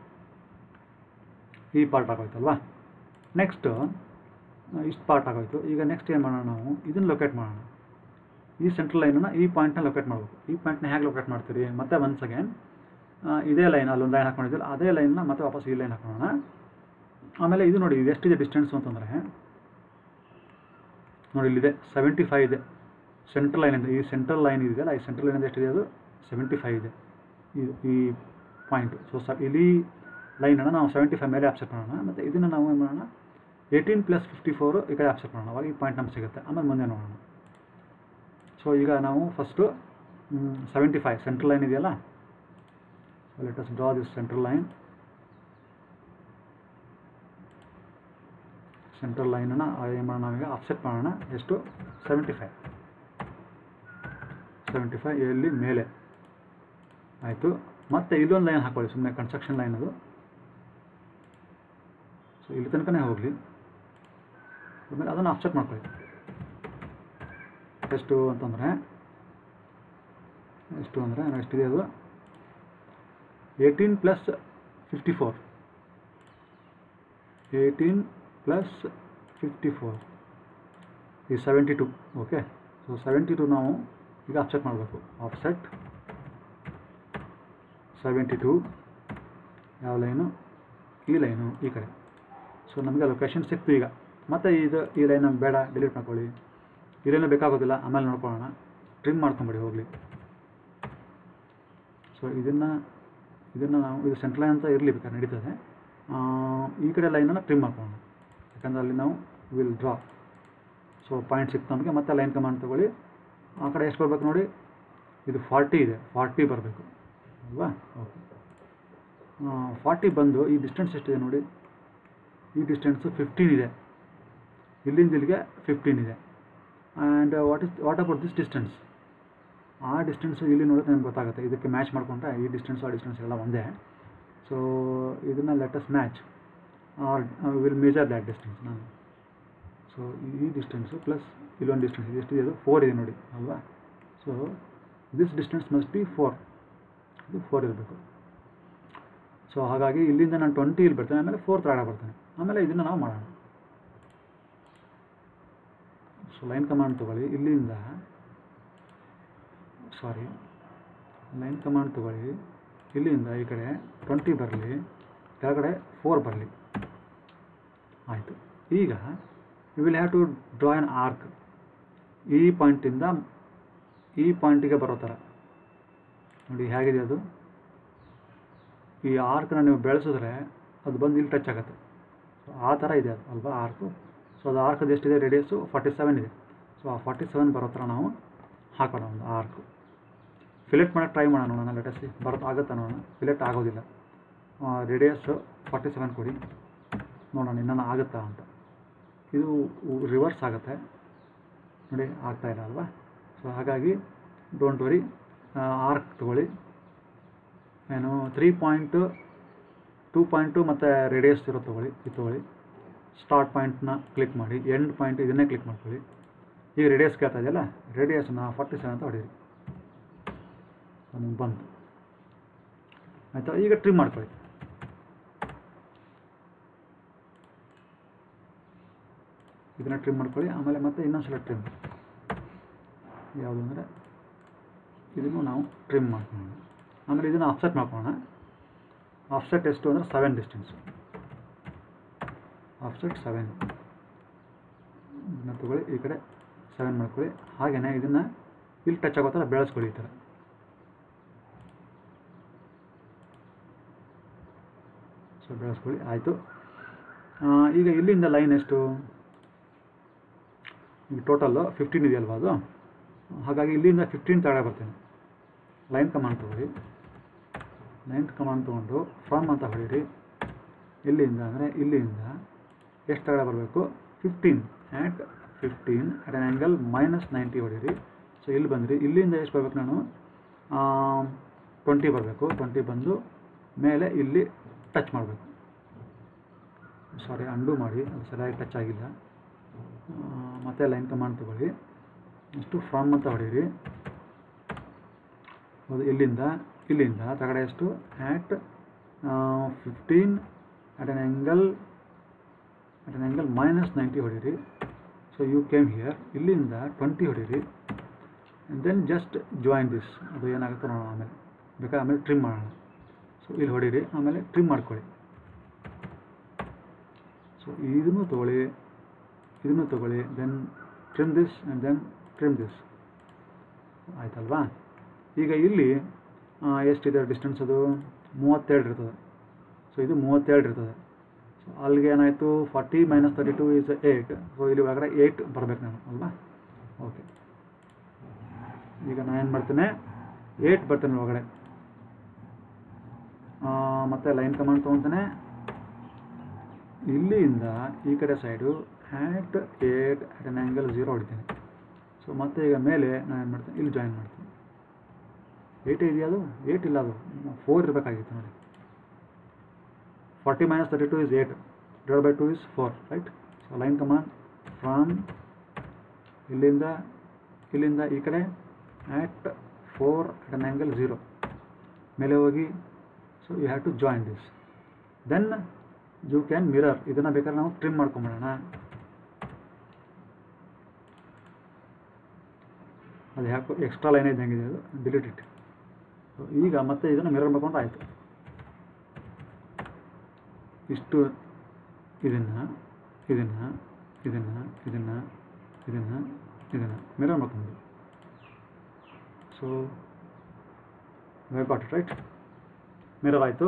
ಈ ಪಾರ್ಟ್ ಆಗೋಯ್ತಲ್ವಾ ನೆಕ್ಸ್ಟು ಇಷ್ಟು ಪಾರ್ಟ್ ಆಗೋಯ್ತು ಈಗ ನೆಕ್ಸ್ಟ್ ಏನು ಮಾಡೋಣ ನಾವು ಇದನ್ನು ಲೊಕೇಟ್ ಮಾಡೋಣ ಈ ಸೆಂಟ್ರಲ್ ಲೈನನ್ನು ಈ ಪಾಯಿಂಟ್ನ ಲೊಕೇಟ್ ಮಾಡಬೇಕು ಈ ಪಾಯಿಂಟ್ನ ಹೇಗೆ ಲೊಕೇಟ್ ಮಾಡ್ತೀರಿ ಮತ್ತೆ ಒನ್ಸ್ ಅಗೇನ್ ಇದೇ ಲೈನ್ ಅಲ್ಲೊಂದು ಲೈನ್ ಹಾಕೊಂಡಿದ್ದಿಲ್ಲ ಅದೇ ಲೈನ್ನ ಮತ್ತೆ ವಾಪಸ್ ಈ ಲೈನ್ ಹಾಕೋಣ ಆಮೇಲೆ ಇದು ನೋಡಿ ಇದು ಎಷ್ಟಿದೆ ಡಿಸ್ಟೆನ್ಸ್ ಅಂತಂದರೆ ನೋಡಿ ಇಲ್ಲಿದೆ ಸೆವೆಂಟಿ ಫೈವ್ ಇದೆ ಸೆಂಟ್ರಲ್ ಲೈನಿಂದ ಈ ಸೆಂಟ್ರಲ್ ಲೈನ್ ಇದೆಯಲ್ಲ ಈ ಸೆಂಟ್ರಲ್ ಲೈನಿಂದ ಎಷ್ಟಿದೆ ಅದು ಸೆವೆಂಟಿ ಫೈವ್ ಇದೆ ಇದು ಈ ಪಾಯಿಂಟ್ ಸೊ ಸ ಇಲ್ಲಿ ಲೈನನ್ನು ನಾವು ಸೆವೆಂಟಿ ಫೈವ್ ಮೇಲೆ ಆಪ್ಸೆಟ್ ಮಾಡೋಣ ಮತ್ತು ಇದನ್ನು ನಾವು ಏನು ಮಾಡೋಣ ಏಯ್ಟೀನ್ ಪ್ಲಸ್ ಫಿಫ್ಟಿ ಫೋರು ಈ ಕಡೆ ಆಪ್ಸೆಟ್ ಮಾಡೋಣ ಅವಾಗ ಈ ಪಾಯಿಂಟ್ ನಮ್ಗೆ ಸಿಗುತ್ತೆ ಆಮೇಲೆ ಮುಂದೆ ನೋಡೋಣ ಸೊ ಈಗ ನಾವು first seventy five central line ಇದೆಯಲ್ಲ let us draw this central line central ಲೈನನ್ನು ಏನು ಮಾಡೋಣ ನಾವೀಗ ಅಪ್ಸೆಟ್ ಮಾಡೋಣ ಎಷ್ಟು ಸೆವೆಂಟಿ ಫೈವ್ ಸೆವೆಂಟಿ ಫೈವ್ ಎಲ್ಲಿ ಮೇಲೆ ಆಯಿತು ಮತ್ತೆ ಇಲ್ಲೊಂದು ಲೈನ್ ಹಾಕೊಳ್ಳಿ ಸುಮ್ಮನೆ ಕನ್ಸ್ಟ್ರಕ್ಷನ್ ಲೈನ್ ಅದು ಸೊ ಇಲ್ಲಿ ತನಕನೇ ಹೋಗಲಿ ಆಮೇಲೆ ಅದನ್ನು ಅಪ್ಸೆಟ್ ಮಾಡ್ಕೊಳ್ಳಿ ಎಷ್ಟು ಅಂತಂದರೆ ಎಷ್ಟು ಅಂದರೆ ಎಷ್ಟಿದೆ ಅದು eighteen plus fifty four eighteen plus fifty four ಈ seventy two okay so seventy two ನಾವು ಈಗ ಅಪ್ಸೆಟ್ ಮಾಡಬೇಕು ಆಫ್ಸೆಟ್ ಸೆವೆಂಟಿ ಟು ಯಾವ ಲೈನು ಈ ಲೈನು ಈ ಕಡೆ ಸೊ ನಮಗೆ ಲೊಕೇಶನ್ ಸಿಕ್ತು ಈಗ ಮತ್ತು ಇದು ಈ ಲೈನ್ ನಮ್ಗೆ ಬೇಡ ಡಿಲೀಟ್ ಮಾಡ್ಕೊಳ್ಳಿ ಈ ಲೈನ್ ಬೇಕಾಗೋದಿಲ್ಲ ಆಮೇಲೆ ನೋಡ್ಕೊಳ್ಳೋಣ ಟ್ರಿಮ್ ಮಾಡ್ಕೊಂಬಿಡಿ ಹೋಗಲಿ ಸೊ ಇದನ್ನು ಇದನ್ನು ನಾವು ಇದು ಸೆಂಟ್ರಲ್ ಲೈನ್ ಅಂತ ಇರಲಿ ಬೇಕಾದ್ರೆ ನಡೀತದೆ ಆ, ಈ ಕಡೆ ಲೈನನ್ನು ಟ್ರಿಮ್ ಮಾಡ್ಕೊಳ್ಳೋಣ ಯಾಕಂದರೆ ಅಲ್ಲಿ ನಾವು ವಿಲ್ ಡ್ರಾ ಸೊ ಪಾಯಿಂಟ್ ಸಿಕ್ತು ನಮಗೆ ಮತ್ತೆ ಲೈನ್ ಕಮಾಂಡ್ ತೊಗೊಳ್ಳಿ ಆ ಕಡೆ ಎಷ್ಟು ಬರಬೇಕು ನೋಡಿ ಇದು ಫಾರ್ಟಿ ಇದೆ ಫಾರ್ಟಿ ಬರಬೇಕು ಅಲ್ವಾ ಓಕೆ ಫಾರ್ಟಿ ಬಂದು ಈ ಡಿಸ್ಟೆನ್ಸ್ ಎಷ್ಟಿದೆ ನೋಡಿ ಈ ಡಿಸ್ಟೆನ್ಸು ಫಿಫ್ಟೀನ್ ಇದೆ ಇಲ್ಲಿಂದ ಇಲ್ಲಿಗೆ ಫಿಫ್ಟೀನ್ ಇದೆ and what is what about this distance ಆ ಡಿಸ್ಟೆನ್ಸು ಇಲ್ಲಿ ನೋಡಿದ್ರೆ ನಮ್ಗೆ ಗೊತ್ತಾಗುತ್ತೆ ಇದಕ್ಕೆ ಮ್ಯಾಚ್ ಮಾಡಿಕೊಂಡ್ರೆ ಈ ಡಿಸ್ಟೆನ್ಸ್ ಆ ಡಿಸ್ಟೆನ್ಸ್ ಎಲ್ಲ ಒಂದೇ ಸೊ ಇದನ್ನು let's match or we'll measure that distance ನಾನು ಸೊ ಈ ಡಿಸ್ಟೆನ್ಸು ಪ್ಲಸ್ ಇಲ್ಲೊಂದು ಡಿಸ್ಟೆನ್ಸ್ ಇದು ಎಷ್ಟಿದೆ ಅದು ಫೋರ್ ಇದೆ ನೋಡಿ ಅಲ್ವಾ so this distance must be four ಇದು ಫೋರ್ ಇರಬೇಕು ಸೊ ಹಾಗಾಗಿ ಇಲ್ಲಿಂದ ನಾನು ಟ್ವೆಂಟಿ ಇಲ್ಲಿ ಬರ್ತೇನೆ ಆಮೇಲೆ ಫೋರ್ ತ್ರಾಡ ಬರ್ತೇನೆ ಆಮೇಲೆ ಇದನ್ನು ನಾವು ಮಾಡೋಣ ಸೊ ಲೈನ್ ಕಮಾಂಡ್ ತೊಗೊಳ್ಳಿ ಇಲ್ಲಿಂದ ಸಾರಿ ಲೈನ್ ಕಮಾಂಡ್ ತೊಗೊಳ್ಳಿ ಇಲ್ಲಿಂದ ಈ ಕಡೆ ಟ್ವೆಂಟಿ ಬರಲಿ ಕೆಳಗಡೆ ಫೋರ್ ಬರಲಿ ಆಯಿತು ಈಗ you will have to draw an arc ಈ ಪಾಯಿಂಟಿಂದ ಈ ಪಾಯಿಂಟಿಗೆ ಬರೋ ಥರ ನೋಡಿ ಹೇಗಿದೆ ಅದು ಈ ಆರ್ಕ್ನ ನೀವು ಬೆಳೆಸಿದ್ರೆ ಅದು ಬಂದು ಇಲ್ಲಿ ಟಚ್ ಆಗುತ್ತೆ ಸೊ ಆ ಥರ ಇದೆ ಅದು ಅಲ್ವಾ ಆರ್ಕು ಸೊ ಅದು ಆರ್ಕದು ಎಷ್ಟಿದೆ ರೇಡಿಯಸ್ಸು ಫಾರ್ಟಿ ಸೆವೆನ್ ಇದೆ ಸೊ ಆ ಫಾರ್ಟಿ ಸೆವೆನ್ ಬರೋ ಥರ ನಾವು ಹಾಕೋಣ ಒಂದು ಆರ್ಕು ಫಿಲೆಟ್ ಮಾಡೋಕ್ಕೆ ಟ್ರೈ ಮಾಡೋಣ ನೋಡೋಣ ಲೆಟಸಿ ಬರೋದು ಆಗುತ್ತಾ ನೋಡೋಣ ಫಿಲೆಟ್ ಆಗೋದಿಲ್ಲ ರೇಡಿಯಸ್ಸು ಫಾರ್ಟಿ ಸೆವೆನ್ ಕೊಡಿ ನೋಡೋಣ ಇನ್ನೂ ಆಗುತ್ತಾ ಅಂತ ಇದು ರಿವರ್ಸ್ ಆಗುತ್ತೆ ನೋಡಿ ಆಗ್ತಾ ಇಲ್ಲ ಅಲ್ವಾ ಸೊ ಹಾಗಾಗಿ ಡೋಂಟ್ ವರಿ ಆರ್ಕ್ ತೊಗೊಳ್ಳಿ ಏನು ತ್ರೀ ಪಾಯಿಂಟು ಟೂ ಪಾಯಿಂಟು ಮತ್ತು ರೇಡಿಯಸ್ ಇರೋ ತೊಗೊಳ್ಳಿ ಇದು ತೊಗೊಳ್ಳಿ ಸ್ಟಾರ್ಟ್ ಪಾಯಿಂಟ್ನ ಕ್ಲಿಕ್ ಮಾಡಿ ಎಂಡ್ ಪಾಯಿಂಟ್ ಇದನ್ನೇ ಕ್ಲಿಕ್ ಮಾಡ್ಕೊಳ್ಳಿ ಈಗ ರೇಡಿಯಸ್ ಕೇಳ್ತಾ ಇದೆಯಲ್ಲ ರೇಡಿಯಸ್ನ ಫಾರ್ಟಿ ಸೆವೆನ್ ಅಂತ ಹೊಡೀರಿ ನಿಮ್ಗೆ ಬಂತು ಆಯಿತಾ ಈಗ ಟ್ರಿಮ್ ಮಾಡ್ಕೊಳ್ಳಿ ಇದನ್ನು ಟ್ರಿಮ್ ಮಾಡ್ಕೊಳ್ಳಿ ಆಮೇಲೆ ಮತ್ತೆ ಇನ್ನೊಂದು ಸಲ ಟ್ರಿಮ್ ಯಾವುದು ಅಂದರೆ ಇದನ್ನು ನಾವು ಟ್ರಿಮ್ ಮಾಡ್ಕೊಳ್ಳೋಣ ಆಮೇಲೆ ಇದನ್ನು ಆಫ್ಸೆಟ್ ಮಾಡ್ಕೊಳ್ಳೋಣ ಆಫ್ಸೆಟ್ ಎಷ್ಟು ಅಂದರೆ ಸೆವೆನ್ ಡಿಸ್ಟೆನ್ಸು ಆಫ್ಸೆಟ್ ಸೆವೆನ್ ಇದನ್ನು ತಗೊಳ್ಳಿ ಈ ಕಡೆ ಸೆವೆನ್ ಮಾಡ್ಕೊಳ್ಳಿ ಹಾಗೆಯೇ ಇದನ್ನು ಇಲ್ಲಿ ಟಚ್ ಆಗೋ ಥರ ಬೆಳೆಸ್ಕೊಳ್ಳಿ ಈ ಥರ ಸೊ ಬೆಳೆಸ್ಕೊಳ್ಳಿ ಆಯಿತು ಈಗ ಇಲ್ಲಿಂದ ಲೈನ್ ಎಷ್ಟು ಈಗ ಟೋಟಲ್ಲು ಫಿಫ್ಟೀನ್ ಇದೆಯಲ್ವಾ ಅದು ಹಾಗಾಗಿ ಇಲ್ಲಿಂದ ಫಿಫ್ಟೀನ್ ತಗಡೆ ಬರ್ತೇನೆ ಲೈನ್ ಕಮಾಂಡ್ ತೊಗೊಳ್ಳಿ ಲೈನ್ ಕಮಾಂಡ್ ತೊಗೊಂಡು ಫ್ರಮ್ ಅಂತ ಹೊಡೀರಿ ಇಲ್ಲಿಂದ ಅಂದರೆ ಇಲ್ಲಿಂದ ಎಷ್ಟು ತಗಡೆ ಬರಬೇಕು fifteen at fifteen at an angle minus ninety ಹೊಡೀರಿ ಸೊ ಇಲ್ಲಿ ಬಂದಿರಿ ಇಲ್ಲಿಂದ ಎಷ್ಟು ಬರಬೇಕು ನಾನು ಟ್ವೆಂಟಿ ಬರಬೇಕು ಟ್ವೆಂಟಿ ಬಂದು ಮೇಲೆ ಇಲ್ಲಿ ಟಚ್ ಮಾಡಬೇಕು ಸಾರಿ ಅಂಡು ಮಾಡಿ ಅದು ಸರಿಯಾಗಿ ಟಚ್ ಆಗಿಲ್ಲ ಮತ್ತು ಲೈನ್ ಕಮಾಂಡ್ ತೊಗೊಳ್ಳಿ ಅಷ್ಟು ಫ್ರಮ್ ಅಂತ ಹೊಡೀರಿ ಹೌದು ಇಲ್ಲಿಂದ ಇಲ್ಲಿಂದ ತಗಡೆ ಎಷ್ಟು at fifteen at an angle at an angle minus ninety ಹೊಡೀರಿ ಸೊ ಯು ಕೇಮ್ ಹಿಯರ್ ಇಲ್ಲಿಂದ ಟ್ವೆಂಟಿ ಹೊಡೀರಿ ದೆನ್ ಜಸ್ಟ್ ಜಾಯಿನ್ ದಿಸ್ ಅದು ಏನಾಗುತ್ತೆ ನೋಡೋಣ ಆಮೇಲೆ ಬೇಕಾದ್ರೆ ಆಮೇಲೆ ಟ್ರಿಮ್ ಮಾಡೋಣ ಸೊ ಇಲ್ಲಿ ಹೊಡೀರಿ ಆಮೇಲೆ ಟ್ರಿಮ್ ಮಾಡ್ಕೊಳ್ಳಿ ಸೊ ಇದನ್ನು ತಗೊಳ್ಳಿ ಇದನ್ನು ತಗೊಳ್ಳಿ then trim this and then trim this ಆಯ್ತಲ್ವಾ ಈಗ ಇಲ್ಲಿ ಆ, ಎಷ್ಟಿದೆ ಡಿಸ್ಟೆನ್ಸ್ ಅದು ಮೂವತ್ತೆರಡು ಇರ್ತದೆ ಸೊ ಇದು ಮೂವತ್ತೆರಡು ಇರ್ತದೆ ಸೊ ಅಲ್ಲಿಗೆ ಏನಾಯಿತು forty minus thirty two is eight so ಇಲ್ಲಿ ಒಳಗಡೆ ಏಯ್ಟ್ ಬರ್ಬೇಕು ನಾನು ಅಲ್ವಾ ಓಕೆ ಈಗ ನಾನು ಏನು ಮಾಡ್ತೇನೆ ಏಯ್ಟ್ ಬರ್ತೇನೆ ಒಳಗಡೆ ಆ, ಮತ್ತೆ ಲೈನ್ ಕಮಾಂಡ್ ತೊಗೊತಾನೆ ಇಲ್ಲಿಂದ ಈ ಕಡೆ side at eight at an angle zero ಹೊಡಿತೇನೆ ಸೊ ಮತ್ತೆ ಈಗ ಮೇಲೆ ನಾನು ಏನು ಮಾಡ್ತೇನೆ ಇಲ್ಲಿ ಜಾಯಿನ್ ಮಾಡ್ತೀನಿ ಏಯ್ಟ್ ಇದೆಯಾ ಅದು ಏಯ್ಟ್ ಇಲ್ಲ ಅದು ಫೋರ್ ಇರಬೇಕಾಗಿತ್ತು ನೋಡಿ forty minus thirty two is eight divide by two is four right so line command from ಇಲ್ಲಿಂದ ಇಲ್ಲಿಂದ ಈ ಕಡೆ at four at an angle zero ಮೇಲೆ ಹೋಗಿ so you have to join this then you can mirror ಇದನ್ನು ಬೇಕಾದ್ರೆ ನಾವು trim ಮಾಡ್ಕೊಂಬಿಡೋಣ ಅದು ಯಾಕೋ ಎಕ್ಸ್ಟ್ರಾ ಲೈನ್ ಇದ್ದಂಗಿದೆ ಅದು ಡಿಲೀಟ್ ಇಟ್ ಸೊ ಈಗ ಮತ್ತೆ ಇದನ್ನು ಮಿರರ್ ಮಾಡ್ಕೊಂಡ್ರೆ ಆಯಿತು ಇಷ್ಟು ಇದನ್ನು ಇದನ್ನು ಇದನ್ನು ಇದನ್ನು ಇದನ್ನು ಇದನ್ನು ಮಿರರ್ ಮಾಡ್ಕೊಂಡು so got it right mirror ಆಯಿತು